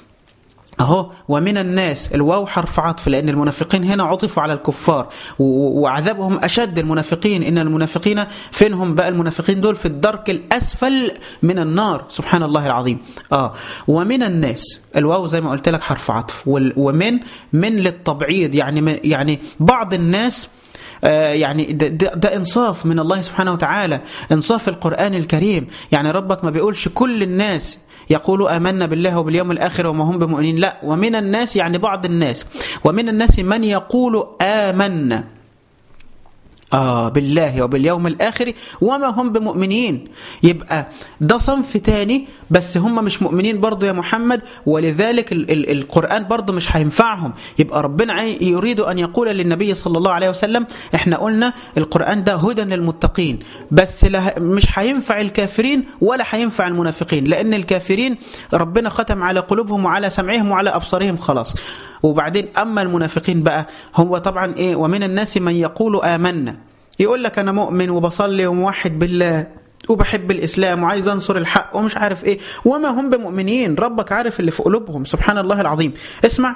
اهو ومن الناس الواو حرف عطف لان المنافقين هنا عطفوا على الكفار وعذابهم اشد المنافقين ان المنافقين فينهم بقى المنافقين دول في الدرك الاسفل من النار سبحان الله العظيم اه ومن الناس الواو زي ما قلت لك حرف عطف ومن من للتبعيض يعني من يعني بعض الناس يعني ده, ده, ده انصاف من الله سبحانه وتعالى انصاف القرآن الكريم يعني ربك ما بيقولش كل الناس يقولوا آمنا بالله وباليوم الآخر وما هم بمؤمنين لا ومن الناس يعني بعض الناس ومن الناس من يقول آمنا آه بالله وباليوم الآخر وما هم بمؤمنين يبقى ده صنف تاني بس هم مش مؤمنين برضو يا محمد ولذلك ال ال القرآن برضو مش هينفعهم يبقى ربنا يريد أن يقول للنبي صلى الله عليه وسلم احنا قلنا القرآن ده هدى للمتقين بس مش هينفع الكافرين ولا هينفع المنافقين لأن الكافرين ربنا ختم على قلوبهم وعلى سمعهم وعلى أبصارهم خلاص وبعدين أما المنافقين بقى هو طبعا إيه ومن الناس من يقول آمنا يقول لك أنا مؤمن وبصلي وموحد بالله وبحب الإسلام وعايز أنصر الحق ومش عارف إيه وما هم بمؤمنين ربك عارف اللي في قلوبهم سبحان الله العظيم اسمع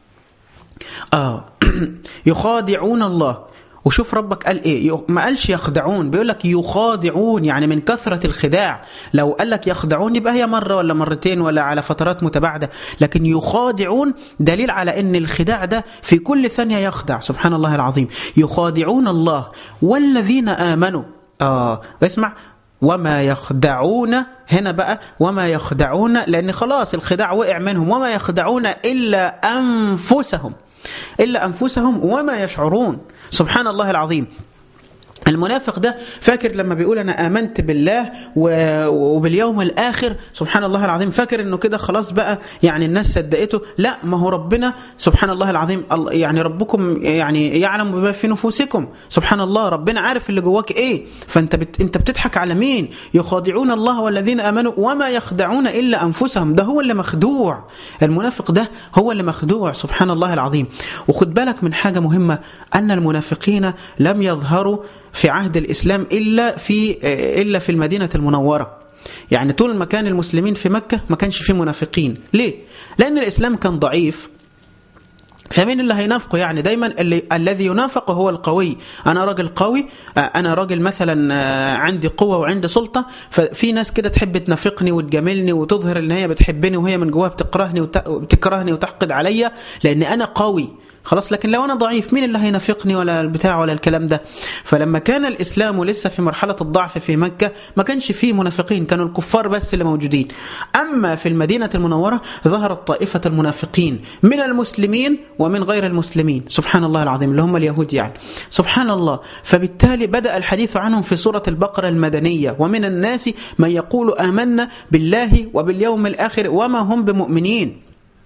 آه يخادعون الله وشوف ربك قال ايه ما قالش يخدعون بيقول لك يخادعون يعني من كثرة الخداع لو قال لك يخدعون يبقى هي مرة ولا مرتين ولا على فترات متباعدة لكن يخادعون دليل على ان الخداع ده في كل ثانية يخدع سبحان الله العظيم يخادعون الله والذين آمنوا آه اسمع وما يخدعون هنا بقى وما يخدعون لأن خلاص الخداع وقع منهم وما يخدعون إلا أنفسهم إلا أنفسهم وما يشعرون سبحان الله العظيم المنافق ده فاكر لما بيقول انا امنت بالله وباليوم الاخر سبحان الله العظيم فاكر انه كده خلاص بقى يعني الناس صدقته لا ما هو ربنا سبحان الله العظيم يعني ربكم يعني يعلم بما في نفوسكم سبحان الله ربنا عارف اللي جواك ايه فانت بت انت بتضحك على مين يخادعون الله والذين امنوا وما يخدعون الا انفسهم ده هو اللي مخدوع المنافق ده هو اللي مخدوع سبحان الله العظيم وخد بالك من حاجه مهمه ان المنافقين لم يظهروا في عهد الإسلام إلا في إلا في المدينة المنورة يعني طول ما كان المسلمين في مكة ما كانش فيه منافقين ليه؟ لأن الإسلام كان ضعيف فمين اللي هينافقه يعني دايما اللي الذي ينافق هو القوي انا راجل قوي انا راجل مثلا عندي قوه وعندي سلطه ففي ناس كده تحب تنافقني وتجاملني وتظهر ان هي بتحبني وهي من جواها بتكرهني وتكرهني وتحقد عليا لان انا قوي خلاص لكن لو انا ضعيف مين اللي هينافقني ولا البتاع ولا الكلام ده فلما كان الاسلام لسه في مرحله الضعف في مكه ما كانش فيه منافقين كانوا الكفار بس اللي موجودين اما في المدينه المنوره ظهرت طائفه المنافقين من المسلمين ومن غير المسلمين سبحان الله العظيم اللي هم اليهود يعني سبحان الله فبالتالي بدا الحديث عنهم في سوره البقره المدنيه ومن الناس من يقول امنا بالله وباليوم الاخر وما هم بمؤمنين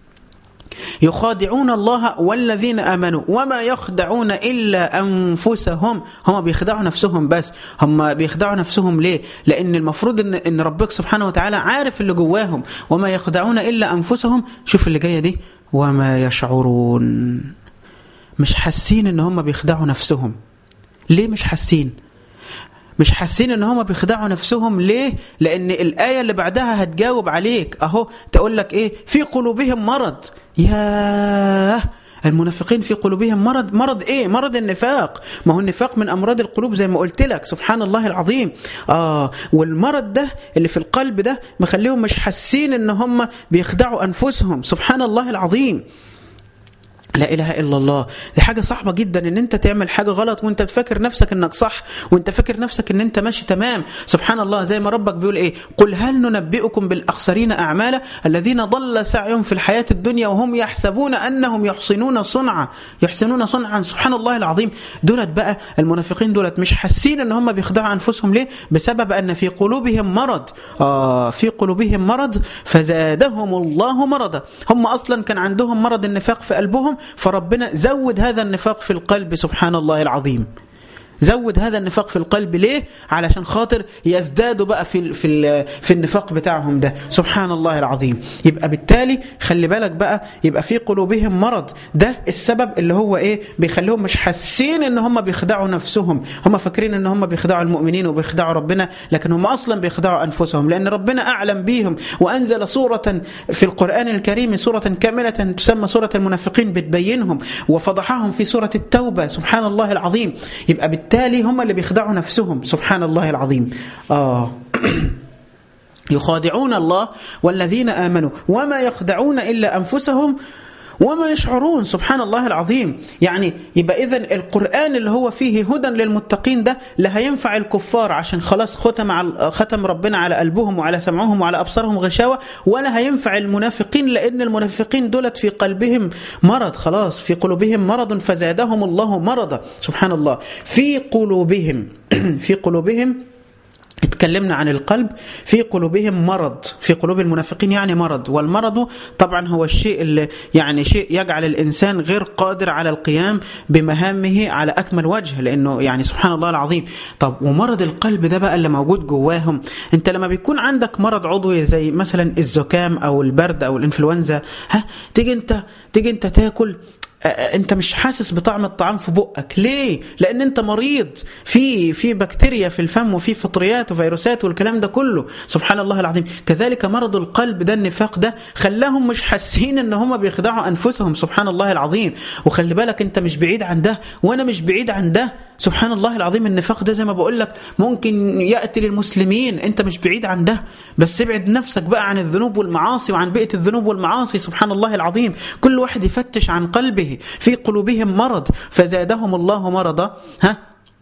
يخادعون الله والذين امنوا وما يخدعون الا انفسهم هم بيخدعوا نفسهم بس هم بيخدعوا نفسهم ليه لان المفروض ان ان ربك سبحانه وتعالى عارف اللي جواهم وما يخدعون الا انفسهم شوف اللي جايه دي وما يشعرون مش حاسين ان هم بيخدعوا نفسهم ليه مش حاسين مش حاسين ان هم بيخدعوا نفسهم ليه لان الايه اللي بعدها هتجاوب عليك اهو تقول لك ايه في قلوبهم مرض ياه المنافقين في قلوبهم مرض مرض ايه مرض النفاق ما هو النفاق من امراض القلوب زي ما قلت لك سبحان الله العظيم اه والمرض ده اللي في القلب ده مخليهم مش حاسين ان هم بيخدعوا انفسهم سبحان الله العظيم لا اله الا الله دي حاجه صعبه جدا ان انت تعمل حاجه غلط وانت فاكر نفسك انك صح وانت فاكر نفسك ان انت ماشي تمام سبحان الله زي ما ربك بيقول ايه قل هل ننبئكم بالاخسرين اعمالا الذين ضل سعيهم في الحياه الدنيا وهم يحسبون انهم يحسنون صنعا يحسنون صنعا سبحان الله العظيم دولت بقى المنافقين دولت مش حاسين ان هم بيخدعوا انفسهم ليه بسبب ان في قلوبهم مرض اه في قلوبهم مرض فزادهم الله مرضا هم اصلا كان عندهم مرض النفاق في قلبهم فربنا زود هذا النفاق في القلب سبحان الله العظيم زود هذا النفاق في القلب ليه علشان خاطر يزدادوا بقى في في في النفاق بتاعهم ده سبحان الله العظيم يبقى بالتالي خلي بالك بقى يبقى في قلوبهم مرض ده السبب اللي هو ايه بيخليهم مش حاسين ان هم بيخدعوا نفسهم هم فاكرين ان هم بيخدعوا المؤمنين وبيخدعوا ربنا لكن هم اصلا بيخدعوا انفسهم لان ربنا اعلم بيهم وانزل سوره في القران الكريم سوره كامله تسمى سوره المنافقين بتبينهم وفضحهم في سوره التوبه سبحان الله العظيم يبقى بالتالي هم اللي بيخدعوا نفسهم سبحان الله العظيم آه يخادعون الله والذين آمنوا وما يخدعون إلا أنفسهم وما يشعرون سبحان الله العظيم يعني يبقى إذا القرآن اللي هو فيه هدى للمتقين ده لا هينفع الكفار عشان خلاص ختم على ختم ربنا على قلبهم وعلى سمعهم وعلى أبصارهم غشاوة ولا هينفع المنافقين لأن المنافقين دولت في قلبهم مرض خلاص في قلوبهم مرض فزادهم الله مرضا سبحان الله في قلوبهم في قلوبهم اتكلمنا عن القلب في قلوبهم مرض في قلوب المنافقين يعني مرض والمرض طبعا هو الشيء اللي يعني شيء يجعل الانسان غير قادر على القيام بمهامه على اكمل وجه لانه يعني سبحان الله العظيم طب ومرض القلب ده بقى اللي موجود جواهم انت لما بيكون عندك مرض عضوي زي مثلا الزكام او البرد او الانفلونزا ها تيجي انت تيجي انت تاكل انت مش حاسس بطعم الطعام في بقك ليه لان انت مريض في في بكتيريا في الفم وفي فطريات وفيروسات والكلام ده كله سبحان الله العظيم كذلك مرض القلب ده النفاق ده خلاهم مش حاسين ان هم بيخدعوا انفسهم سبحان الله العظيم وخلي بالك انت مش بعيد عن ده وانا مش بعيد عن ده سبحان الله العظيم النفاق ده زي ما بقول لك ممكن ياتي للمسلمين انت مش بعيد عن ده بس ابعد نفسك بقى عن الذنوب والمعاصي وعن بيئه الذنوب والمعاصي سبحان الله العظيم كل واحد يفتش عن قلبه في قلوبهم مرض فزادهم الله مرضا ها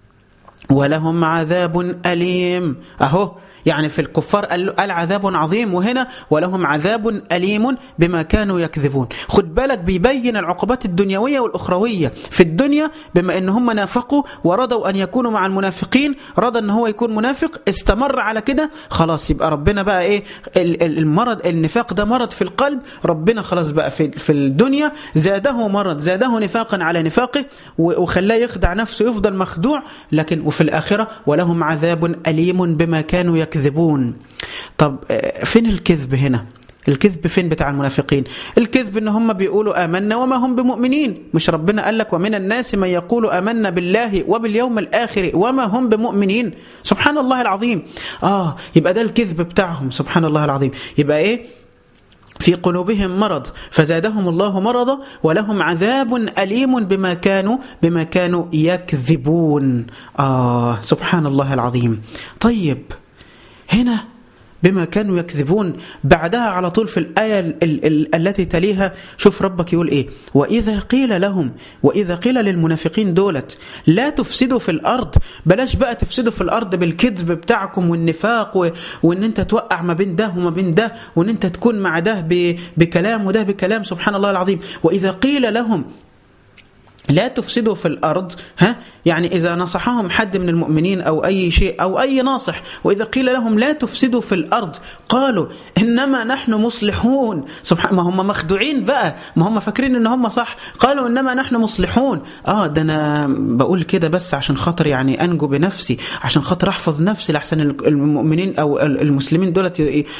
ولهم عذاب أليم أهو يعني في الكفار قال عذاب عظيم وهنا ولهم عذاب أليم بما كانوا يكذبون خد بالك بيبين العقوبات الدنيوية والأخروية في الدنيا بما أن هم نافقوا ورضوا أن يكونوا مع المنافقين رضى أن هو يكون منافق استمر على كده خلاص يبقى ربنا بقى إيه المرض النفاق ده مرض في القلب ربنا خلاص بقى في, في الدنيا زاده مرض زاده نفاقا على نفاقه وخلاه يخدع نفسه يفضل مخدوع لكن وفي الآخرة ولهم عذاب أليم بما كانوا يكذبون يكذبون طب فين الكذب هنا الكذب فين بتاع المنافقين الكذب ان هم بيقولوا آمنا وما هم بمؤمنين مش ربنا قال لك ومن الناس من يقول آمنا بالله وباليوم الآخر وما هم بمؤمنين سبحان الله العظيم آه يبقى ده الكذب بتاعهم سبحان الله العظيم يبقى ايه في قلوبهم مرض فزادهم الله مرضا ولهم عذاب أليم بما كانوا بما كانوا يكذبون آه سبحان الله العظيم طيب هنا بما كانوا يكذبون بعدها على طول في الآية ال ال ال التي تليها شوف ربك يقول إيه وإذا قيل لهم وإذا قيل للمنافقين دولت لا تفسدوا في الأرض بلاش بقى تفسدوا في الأرض بالكذب بتاعكم والنفاق و... وإن أنت توقع ما بين ده وما بين ده وإن أنت تكون مع ده ب... بكلام وده بكلام سبحان الله العظيم وإذا قيل لهم لا تفسدوا في الأرض ها يعني إذا نصحهم حد من المؤمنين أو أي شيء أو أي ناصح وإذا قيل لهم لا تفسدوا في الأرض قالوا إنما نحن مصلحون سبحان ما هم مخدوعين بقى ما هم فاكرين إن هم صح قالوا إنما نحن مصلحون آه ده أنا بقول كده بس عشان خاطر يعني أنجو بنفسي عشان خاطر أحفظ نفسي لحسن المؤمنين أو المسلمين دولت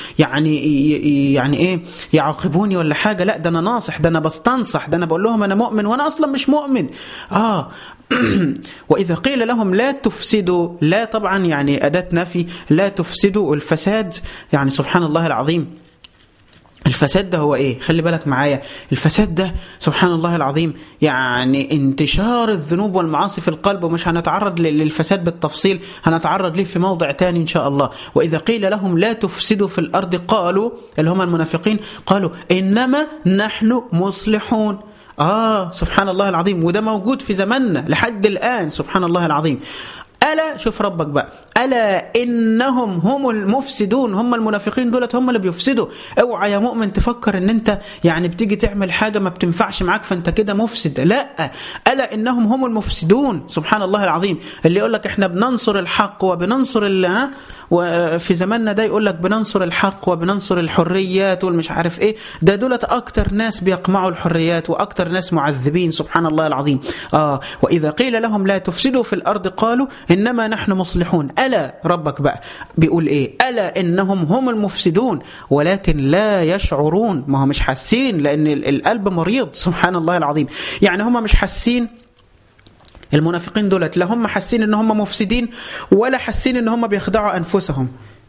يعني يعني إيه يعاقبوني ولا حاجة لا ده أنا ناصح ده أنا بستنصح ده أنا بقول لهم أنا مؤمن وأنا أصلا مش مؤمن مؤمن آه وإذا قيل لهم لا تفسدوا لا طبعا يعني أداة نفي لا تفسدوا الفساد يعني سبحان الله العظيم الفساد ده هو ايه خلي بالك معايا الفساد ده سبحان الله العظيم يعني انتشار الذنوب والمعاصي في القلب ومش هنتعرض للفساد بالتفصيل هنتعرض ليه في موضع تاني ان شاء الله واذا قيل لهم لا تفسدوا في الارض قالوا اللي هم المنافقين قالوا انما نحن مصلحون آه سبحان الله العظيم وده موجود في زماننا لحد الآن سبحان الله العظيم ألا شوف ربك بقى ألا إنهم هم المفسدون هم المنافقين دولت هم اللي بيفسدوا اوعى يا مؤمن تفكر ان انت يعني بتيجي تعمل حاجة ما بتنفعش معاك فانت كده مفسد لا ألا إنهم هم المفسدون سبحان الله العظيم اللي يقول لك احنا بننصر الحق وبننصر الله وفي زماننا ده يقول لك بننصر الحق وبننصر الحريات والمش عارف ايه ده دولت اكتر ناس بيقمعوا الحريات واكتر ناس معذبين سبحان الله العظيم اه واذا قيل لهم لا تفسدوا في الارض قالوا انما نحن مصلحون الا ربك بقى بيقول ايه الا انهم هم المفسدون ولكن لا يشعرون ما هم مش حاسين لان القلب مريض سبحان الله العظيم يعني هم مش حاسين المنافقين دولت لا هم حاسين ان هم مفسدين ولا حاسين ان هم بيخدعوا انفسهم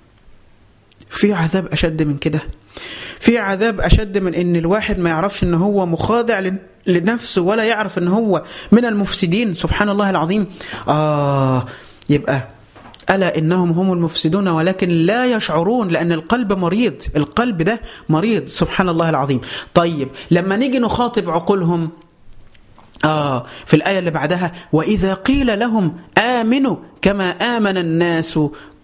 في عذاب اشد من كده في عذاب اشد من ان الواحد ما يعرفش ان هو مخاضع لنفسه ولا يعرف ان هو من المفسدين سبحان الله العظيم اه يبقى ألا إنهم هم المفسدون ولكن لا يشعرون لأن القلب مريض القلب ده مريض سبحان الله العظيم طيب لما نيجي نخاطب عقولهم آه في الآية اللي بعدها وإذا قيل لهم آمنوا كما آمن الناس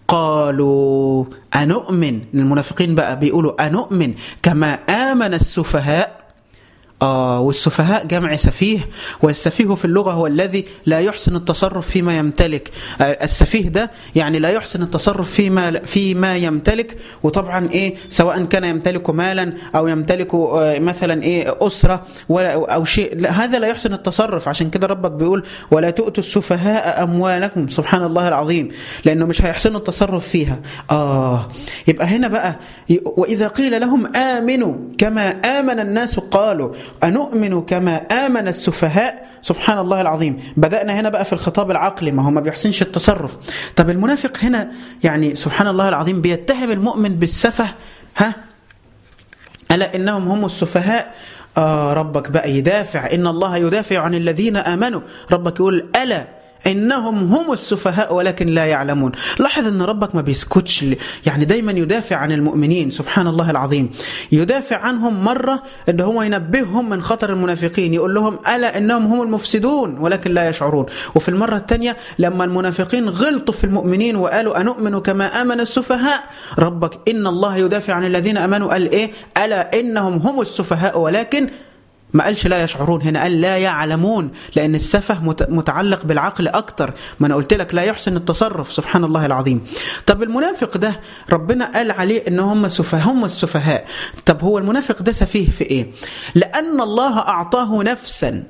قالوا أنؤمن المنافقين بقى بيقولوا أنؤمن كما آمن السفهاء آه والسفهاء جمع سفيه والسفيه في اللغة هو الذي لا يحسن التصرف فيما يمتلك آه السفيه ده يعني لا يحسن التصرف فيما فيما يمتلك وطبعا إيه سواء كان يمتلك مالا أو يمتلك آه مثلا إيه أسرة ولا أو شيء لا هذا لا يحسن التصرف عشان كده ربك بيقول ولا تؤتوا السفهاء أموالكم سبحان الله العظيم لأنه مش هيحسنوا التصرف فيها آه يبقى هنا بقى وإذا قيل لهم آمنوا كما آمن الناس قالوا أنؤمن كما آمن السفهاء سبحان الله العظيم بدأنا هنا بقى في الخطاب العقلي ما هو ما بيحسنش التصرف طب المنافق هنا يعني سبحان الله العظيم بيتهم المؤمن بالسفه ها ألا إنهم هم السفهاء آه ربك بقى يدافع إن الله يدافع عن الذين آمنوا ربك يقول ألا إنهم هم السفهاء ولكن لا يعلمون لاحظ أن ربك ما بيسكتش يعني دايما يدافع عن المؤمنين سبحان الله العظيم يدافع عنهم مرة أن هو ينبههم من خطر المنافقين يقول لهم ألا إنهم هم المفسدون ولكن لا يشعرون وفي المرة الثانية لما المنافقين غلطوا في المؤمنين وقالوا أنؤمن كما آمن السفهاء ربك إن الله يدافع عن الذين آمنوا قال إيه ألا إنهم هم السفهاء ولكن ما قالش لا يشعرون هنا قال لا يعلمون لأن السفه متعلق بالعقل أكتر ما أنا قلت لك لا يحسن التصرف سبحان الله العظيم طب المنافق ده ربنا قال عليه إن هم سفه هم السفهاء طب هو المنافق ده سفيه في إيه لأن الله أعطاه نفسا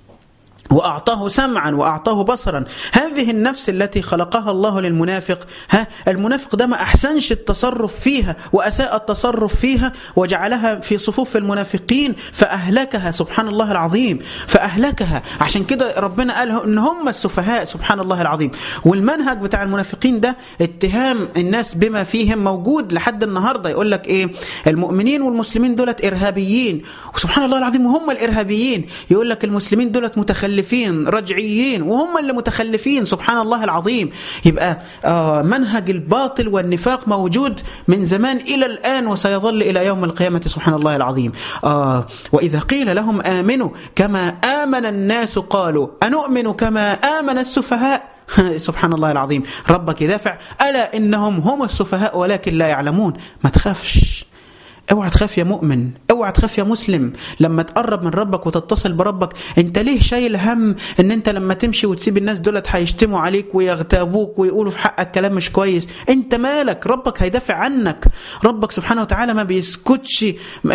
وأعطاه سمعا وأعطاه بصرا هذه النفس التي خلقها الله للمنافق ها المنافق ده ما أحسنش التصرف فيها وأساء التصرف فيها وجعلها في صفوف المنافقين فأهلكها سبحان الله العظيم فأهلكها عشان كده ربنا قال إن هم السفهاء سبحان الله العظيم والمنهج بتاع المنافقين ده اتهام الناس بما فيهم موجود لحد النهاردة يقول لك إيه المؤمنين والمسلمين دولت إرهابيين وسبحان الله العظيم وهم الإرهابيين يقول لك المسلمين دولت متخلفين متخلفين رجعيين وهم اللي متخلفين سبحان الله العظيم يبقى آه منهج الباطل والنفاق موجود من زمان إلى الآن وسيظل إلى يوم القيامة سبحان الله العظيم آه وإذا قيل لهم آمنوا كما آمن الناس قالوا أنؤمن كما آمن السفهاء سبحان الله العظيم ربك يدافع ألا إنهم هم السفهاء ولكن لا يعلمون ما تخافش اوعى تخاف يا مؤمن اوعى تخاف يا مسلم لما تقرب من ربك وتتصل بربك انت ليه شايل هم ان انت لما تمشي وتسيب الناس دولت هيشتموا عليك ويغتابوك ويقولوا في حقك كلام مش كويس انت مالك ربك هيدافع عنك ربك سبحانه وتعالى ما بيسكتش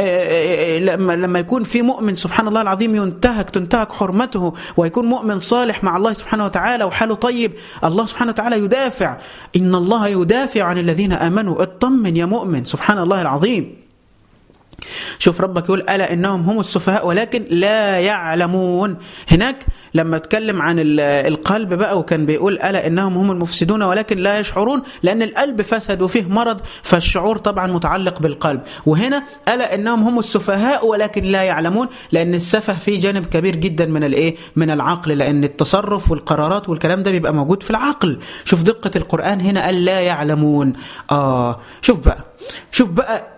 لما يكون في مؤمن سبحان الله العظيم ينتهك تنتهك حرمته ويكون مؤمن صالح مع الله سبحانه وتعالى وحاله طيب الله سبحانه وتعالى يدافع ان الله يدافع عن الذين امنوا اطمن يا مؤمن سبحان الله العظيم شوف ربك يقول ألا إنهم هم السفهاء ولكن لا يعلمون هناك لما اتكلم عن القلب بقى وكان بيقول ألا إنهم هم المفسدون ولكن لا يشعرون لأن القلب فسد وفيه مرض فالشعور طبعا متعلق بالقلب وهنا ألا إنهم هم السفهاء ولكن لا يعلمون لأن السفه فيه جانب كبير جدا من الإيه من العقل لأن التصرف والقرارات والكلام ده بيبقى موجود في العقل شوف دقة القرآن هنا قال لا يعلمون آه شوف بقى شوف بقى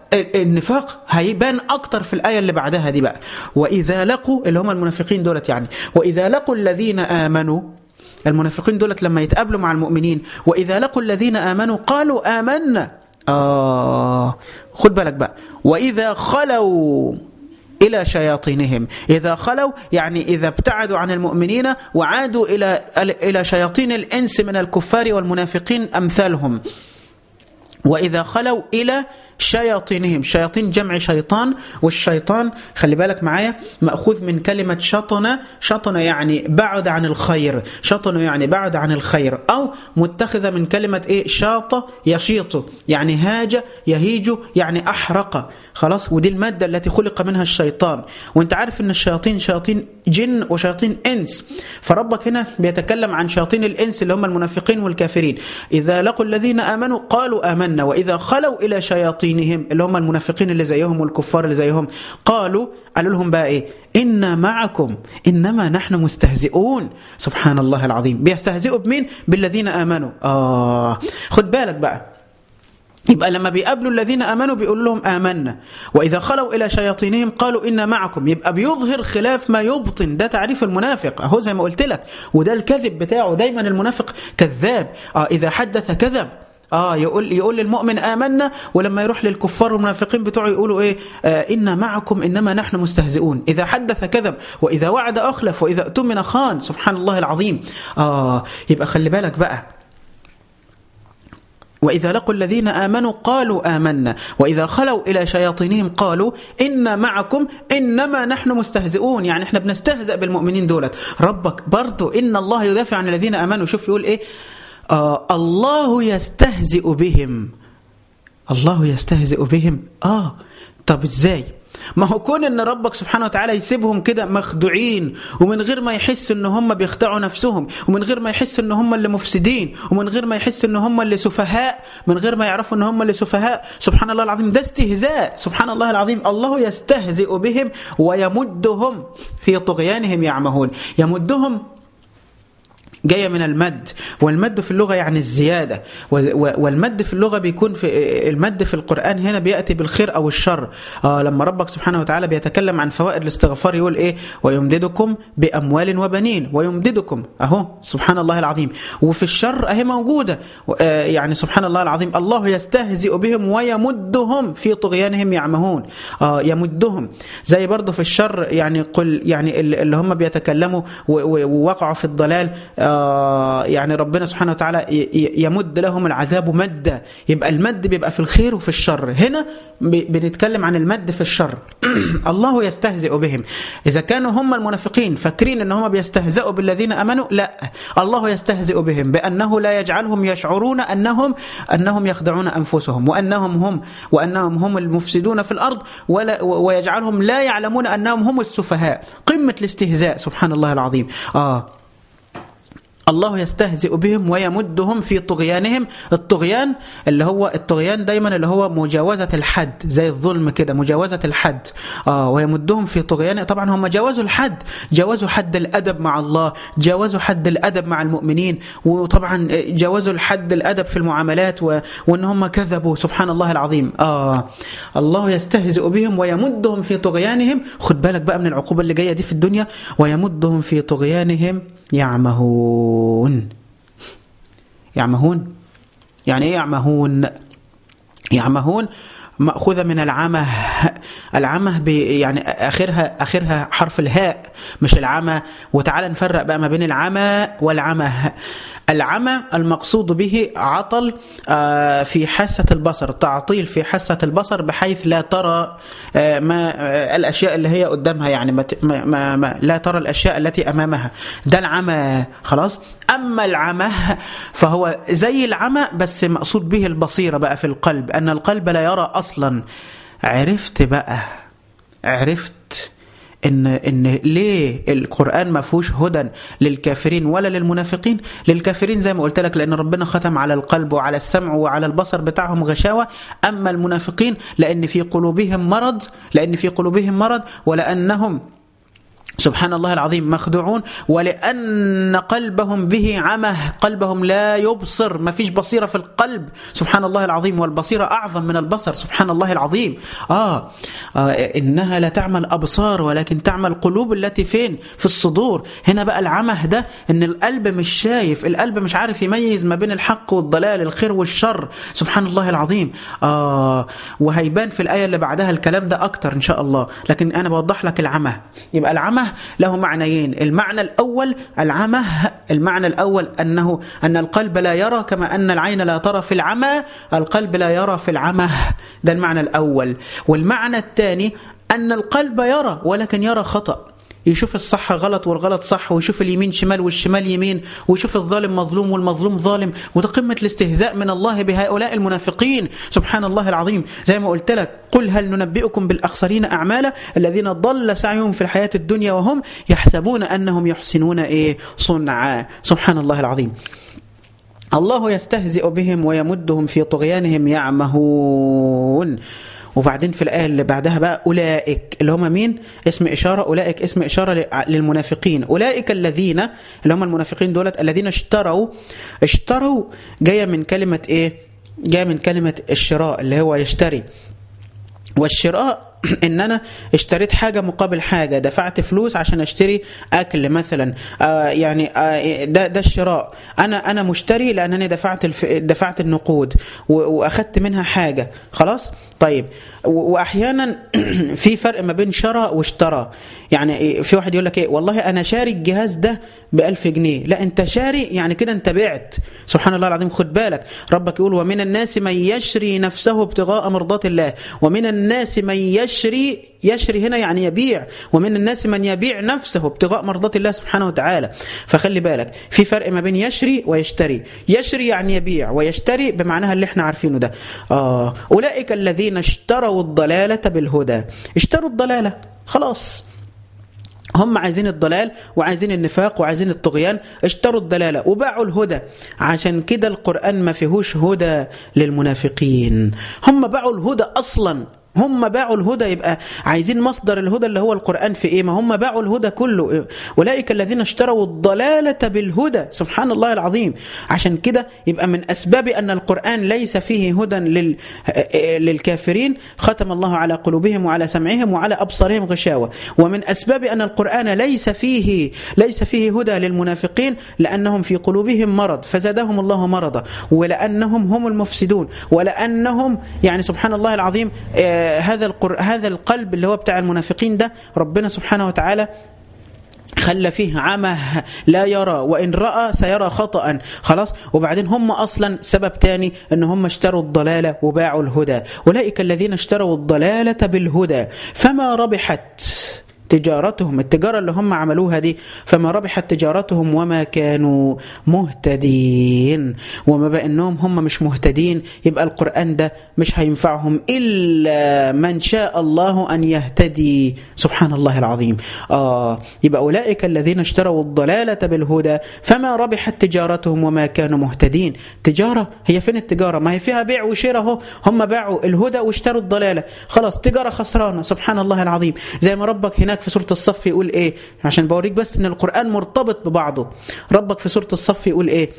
النفاق هيبان اكتر في الايه اللي بعدها دي بقى واذا لقوا اللي هم المنافقين دولت يعني واذا لقوا الذين امنوا المنافقين دولت لما يتقابلوا مع المؤمنين واذا لقوا الذين امنوا قالوا امنا اه خد بالك بقى واذا خلوا إلى شياطينهم إذا خلوا يعني إذا ابتعدوا عن المؤمنين وعادوا إلى إلى شياطين الإنس من الكفار والمنافقين أمثالهم وإذا خلوا إلى شياطينهم شياطين جمع شيطان والشيطان خلي بالك معايا مأخوذ من كلمة شطن شطن يعني بعد عن الخير شطن يعني بعد عن الخير أو متخذة من كلمة إيه شاط يشيط يعني هاج يهيج يعني أحرق خلاص ودي المادة التي خلق منها الشيطان وانت عارف ان الشياطين شياطين جن وشياطين انس فربك هنا بيتكلم عن شياطين الانس اللي هم المنافقين والكافرين اذا لقوا الذين امنوا قالوا امنا واذا خلوا الى شياطينهم اللي هم المنافقين اللي زيهم والكفار اللي زيهم قالوا قالوا لهم بقى ايه إنا معكم إنما نحن مستهزئون سبحان الله العظيم بيستهزئوا بمين بالذين آمنوا آه خد بالك بقى يبقى لما بيقابلوا الذين امنوا بيقول لهم امنا واذا خلوا الى شياطينهم قالوا انا معكم يبقى بيظهر خلاف ما يبطن ده تعريف المنافق اهو زي ما قلت لك وده الكذب بتاعه دايما المنافق كذاب اه اذا حدث كذب اه يقول يقول للمؤمن امنا ولما يروح للكفار والمنافقين بتوعه يقولوا ايه آه انا معكم انما نحن مستهزئون اذا حدث كذب واذا وعد اخلف واذا اؤتمن خان سبحان الله العظيم اه يبقى خلي بالك بقى وإذا لقوا الذين آمنوا قالوا آمنا وإذا خلوا إلى شياطينهم قالوا إنا معكم إنما نحن مستهزئون يعني إحنا بنستهزأ بالمؤمنين دولت ربك برضو إن الله يدافع عن الذين آمنوا شوف يقول إيه آه الله يستهزئ بهم الله يستهزئ بهم آه طب إزاي ما هو كون ان ربك سبحانه وتعالى يسيبهم كده مخدوعين ومن غير ما يحس ان هم بيخدعوا نفسهم ومن غير ما يحس ان هم اللي مفسدين ومن غير ما يحس ان هم اللي سفهاء من غير ما يعرفوا ان هم اللي سفهاء سبحان الله العظيم ده استهزاء سبحان الله العظيم الله يستهزئ بهم ويمدهم في طغيانهم يعمهون يمدهم جاية من المد والمد في اللغة يعني الزيادة والمد في اللغة بيكون في المد في القرآن هنا بيأتي بالخير أو الشر آه لما ربك سبحانه وتعالى بيتكلم عن فوائد الاستغفار يقول إيه ويمددكم بأموال وبنين ويمددكم أهو سبحان الله العظيم وفي الشر أهي موجودة آه يعني سبحان الله العظيم الله يستهزئ بهم ويمدهم في طغيانهم يعمهون آه يمدهم زي برضه في الشر يعني قل يعني اللي هم بيتكلموا ووقعوا في الضلال يعني ربنا سبحانه وتعالى يمد لهم العذاب مدا يبقى المد بيبقى في الخير وفي الشر هنا بنتكلم عن المد في الشر الله يستهزئ بهم إذا كانوا هم المنافقين فاكرين ان هم بيستهزئوا بالذين امنوا لا الله يستهزئ بهم بانه لا يجعلهم يشعرون انهم انهم يخدعون انفسهم وانهم هم وانهم هم المفسدون في الارض ولا ويجعلهم لا يعلمون انهم هم السفهاء قمه الاستهزاء سبحان الله العظيم اه الله يستهزئ بهم ويمدهم في طغيانهم الطغيان اللي هو الطغيان دايما اللي هو مجاوزة الحد زي الظلم كده مجاوزة الحد آه ويمدهم في طغيانهم طبعا هم جاوزوا الحد جاوزوا حد الأدب مع الله جاوزوا حد الأدب مع المؤمنين وطبعا جاوزوا الحد الأدب في المعاملات و... وأن هم كذبوا سبحان الله العظيم آه الله يستهزئ بهم ويمدهم في طغيانهم خد بالك بقى من العقوبة اللي جاية دي في الدنيا ويمدهم في طغيانهم يعمهون يعمهون يعمهون يعني ايه يعمهون يعمهون مأخوذة من العمى العمى يعني آخرها آخرها حرف الهاء مش العمى وتعالى نفرق بقى ما بين العمى والعمى العمى المقصود به عطل في حاسة البصر تعطيل في حاسة البصر بحيث لا ترى ما الأشياء اللي هي قدامها يعني ما ما ما لا ترى الأشياء التي أمامها ده العمى خلاص أما العمى فهو زي العمى بس مقصود به البصيرة بقى في القلب أن القلب لا يرى أصلا عرفت بقى عرفت ان ان ليه القران ما فيهوش هدى للكافرين ولا للمنافقين للكافرين زي ما قلت لك لان ربنا ختم على القلب وعلى السمع وعلى البصر بتاعهم غشاوه اما المنافقين لان في قلوبهم مرض لان في قلوبهم مرض ولانهم سبحان الله العظيم مخدوعون ولأن قلبهم به عمه قلبهم لا يبصر ما فيش بصيرة في القلب سبحان الله العظيم والبصيرة أعظم من البصر سبحان الله العظيم آه, آه إنها لا تعمل أبصار ولكن تعمل قلوب التي فين في الصدور هنا بقى العمه ده إن القلب مش شايف القلب مش عارف يميز ما بين الحق والضلال الخير والشر سبحان الله العظيم آه وهيبان في الآية اللي بعدها الكلام ده أكتر إن شاء الله لكن أنا بوضح لك العمه يبقى العمه له معنيين المعنى الأول العمى المعنى الأول أنه أن القلب لا يرى كما أن العين لا ترى في العمى القلب لا يرى في العمى ده المعنى الأول والمعنى الثاني أن القلب يرى ولكن يرى خطأ يشوف الصح غلط والغلط صح ويشوف اليمين شمال والشمال يمين ويشوف الظالم مظلوم والمظلوم ظالم وده قمة الاستهزاء من الله بهؤلاء المنافقين سبحان الله العظيم زي ما قلت لك قل هل ننبئكم بالأخسرين أعمالا الذين ضل سعيهم في الحياة الدنيا وهم يحسبون أنهم يحسنون إيه صنعا سبحان الله العظيم الله يستهزئ بهم ويمدهم في طغيانهم يعمهون وبعدين في الآية اللي بعدها بقى أولئك اللي هم مين اسم إشارة أولئك اسم إشارة للمنافقين أولئك الذين اللي هم المنافقين دولت الذين اشتروا اشتروا جاية من كلمة إيه جاية من كلمة الشراء اللي هو يشتري والشراء ان انا اشتريت حاجه مقابل حاجه دفعت فلوس عشان اشتري اكل مثلا آه يعني آه ده ده الشراء انا انا مشتري لانني دفعت الف... دفعت النقود واخدت منها حاجه خلاص طيب واحيانا في فرق ما بين شرى واشترى يعني في واحد يقول لك ايه والله انا شاري الجهاز ده ب 1000 جنيه لا انت شاري يعني كده انت بعت سبحان الله العظيم خد بالك ربك يقول ومن الناس من يشري نفسه ابتغاء مرضات الله ومن الناس من يشري يشري هنا يعني يبيع ومن الناس من يبيع نفسه ابتغاء مرضات الله سبحانه وتعالى فخلي بالك في فرق ما بين يشري ويشتري يشري يعني يبيع ويشتري بمعناها اللي احنا عارفينه ده آه. أولئك الذين اشتروا الضلالة بالهدى اشتروا الضلالة خلاص هم عايزين الضلال وعايزين النفاق وعايزين الطغيان اشتروا الضلالة وباعوا الهدى عشان كده القرآن ما فيهوش هدى للمنافقين هم باعوا الهدى أصلا هم باعوا الهدى يبقى عايزين مصدر الهدى اللي هو القرآن في إيه ما هم باعوا الهدى كله أولئك الذين اشتروا الضلالة بالهدى سبحان الله العظيم عشان كده يبقى من أسباب أن القرآن ليس فيه هدى لل... للكافرين ختم الله على قلوبهم وعلى سمعهم وعلى أبصارهم غشاوة ومن أسباب أن القرآن ليس فيه ليس فيه هدى للمنافقين لأنهم في قلوبهم مرض فزادهم الله مرضا ولأنهم هم المفسدون ولأنهم يعني سبحان الله العظيم هذا القر... هذا القلب اللي هو بتاع المنافقين ده ربنا سبحانه وتعالى خلى فيه عمى لا يرى وإن رأى سيرى خطأ خلاص وبعدين هم أصلا سبب تاني أن هم اشتروا الضلالة وباعوا الهدى أولئك الذين اشتروا الضلالة بالهدى فما ربحت تجارتهم التجارة اللي هم عملوها دي فما ربحت تجارتهم وما كانوا مهتدين وما بقى انهم هم مش مهتدين يبقى القرآن ده مش هينفعهم إلا من شاء الله أن يهتدي سبحان الله العظيم آه يبقى أولئك الذين اشتروا الضلالة بالهدى فما ربحت تجارتهم وما كانوا مهتدين تجارة هي فين التجارة ما هي فيها بيع وشراء اهو هم باعوا الهدى واشتروا الضلالة خلاص تجارة خسرانة سبحان الله العظيم زي ما ربك هناك في سورة الصف يقول ايه عشان بوريك بس ان القرآن مرتبط ببعضه ربك في سورة الصف يقول ايه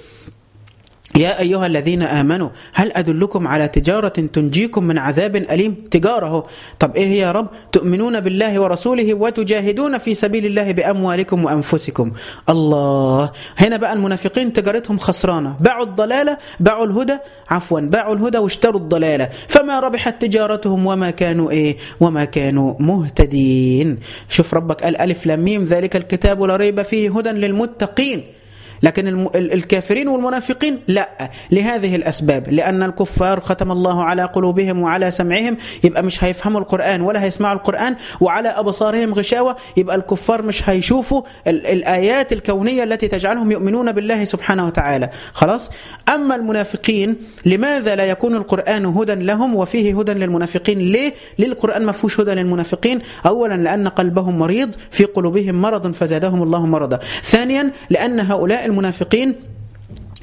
يا أيها الذين آمنوا هل أدلكم على تجارة تنجيكم من عذاب أليم تجارة طب إيه يا رب تؤمنون بالله ورسوله وتجاهدون في سبيل الله بأموالكم وأنفسكم الله هنا بقى المنافقين تجارتهم خسرانة باعوا الضلالة باعوا الهدى عفوا باعوا الهدى واشتروا الضلالة فما ربحت تجارتهم وما كانوا إيه وما كانوا مهتدين شوف ربك قال ألف لميم ذلك الكتاب لا ريب فيه هدى للمتقين لكن الكافرين والمنافقين لا لهذه الأسباب لأن الكفار ختم الله على قلوبهم وعلى سمعهم يبقى مش هيفهموا القرآن ولا هيسمعوا القرآن وعلى أبصارهم غشاوة يبقى الكفار مش هيشوفوا الآيات الكونية التي تجعلهم يؤمنون بالله سبحانه وتعالى خلاص أما المنافقين لماذا لا يكون القرآن هدى لهم وفيه هدى للمنافقين ليه للقرآن ما فيهوش هدى للمنافقين أولا لأن قلبهم مريض في قلوبهم مرض فزادهم الله مرضا ثانيا لأن هؤلاء المنافقين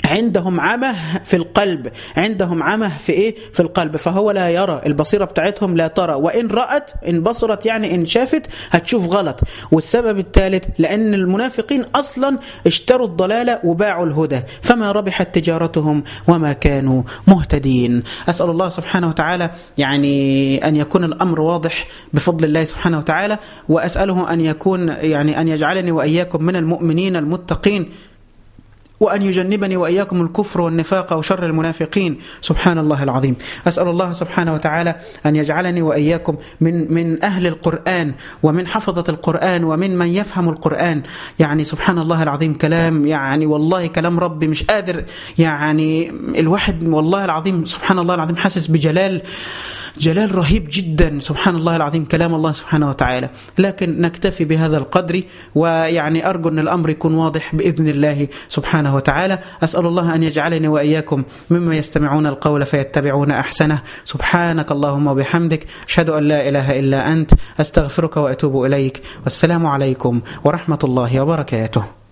عندهم عمى في القلب عندهم عمى في ايه في القلب فهو لا يرى البصيره بتاعتهم لا ترى وان رات ان بصرت يعني ان شافت هتشوف غلط والسبب الثالث لان المنافقين اصلا اشتروا الضلاله وباعوا الهدى فما ربحت تجارتهم وما كانوا مهتدين اسال الله سبحانه وتعالى يعني ان يكون الامر واضح بفضل الله سبحانه وتعالى واساله ان يكون يعني ان يجعلني واياكم من المؤمنين المتقين وأن يجنبني وإياكم الكفر والنفاق وشر المنافقين سبحان الله العظيم أسأل الله سبحانه وتعالى أن يجعلني وإياكم من, من أهل القرآن ومن حفظة القرآن ومن من يفهم القرآن يعني سبحان الله العظيم كلام يعني والله كلام ربي مش قادر يعني الواحد والله العظيم سبحان الله العظيم حاسس بجلال جلال رهيب جدا سبحان الله العظيم كلام الله سبحانه وتعالى لكن نكتفي بهذا القدر ويعني أرجو أن الأمر يكون واضح بإذن الله سبحانه وتعالى أسأل الله أن يجعلني وإياكم مما يستمعون القول فيتبعون أحسنه سبحانك اللهم وبحمدك أشهد أن لا إله إلا أنت أستغفرك وأتوب إليك والسلام عليكم ورحمة الله وبركاته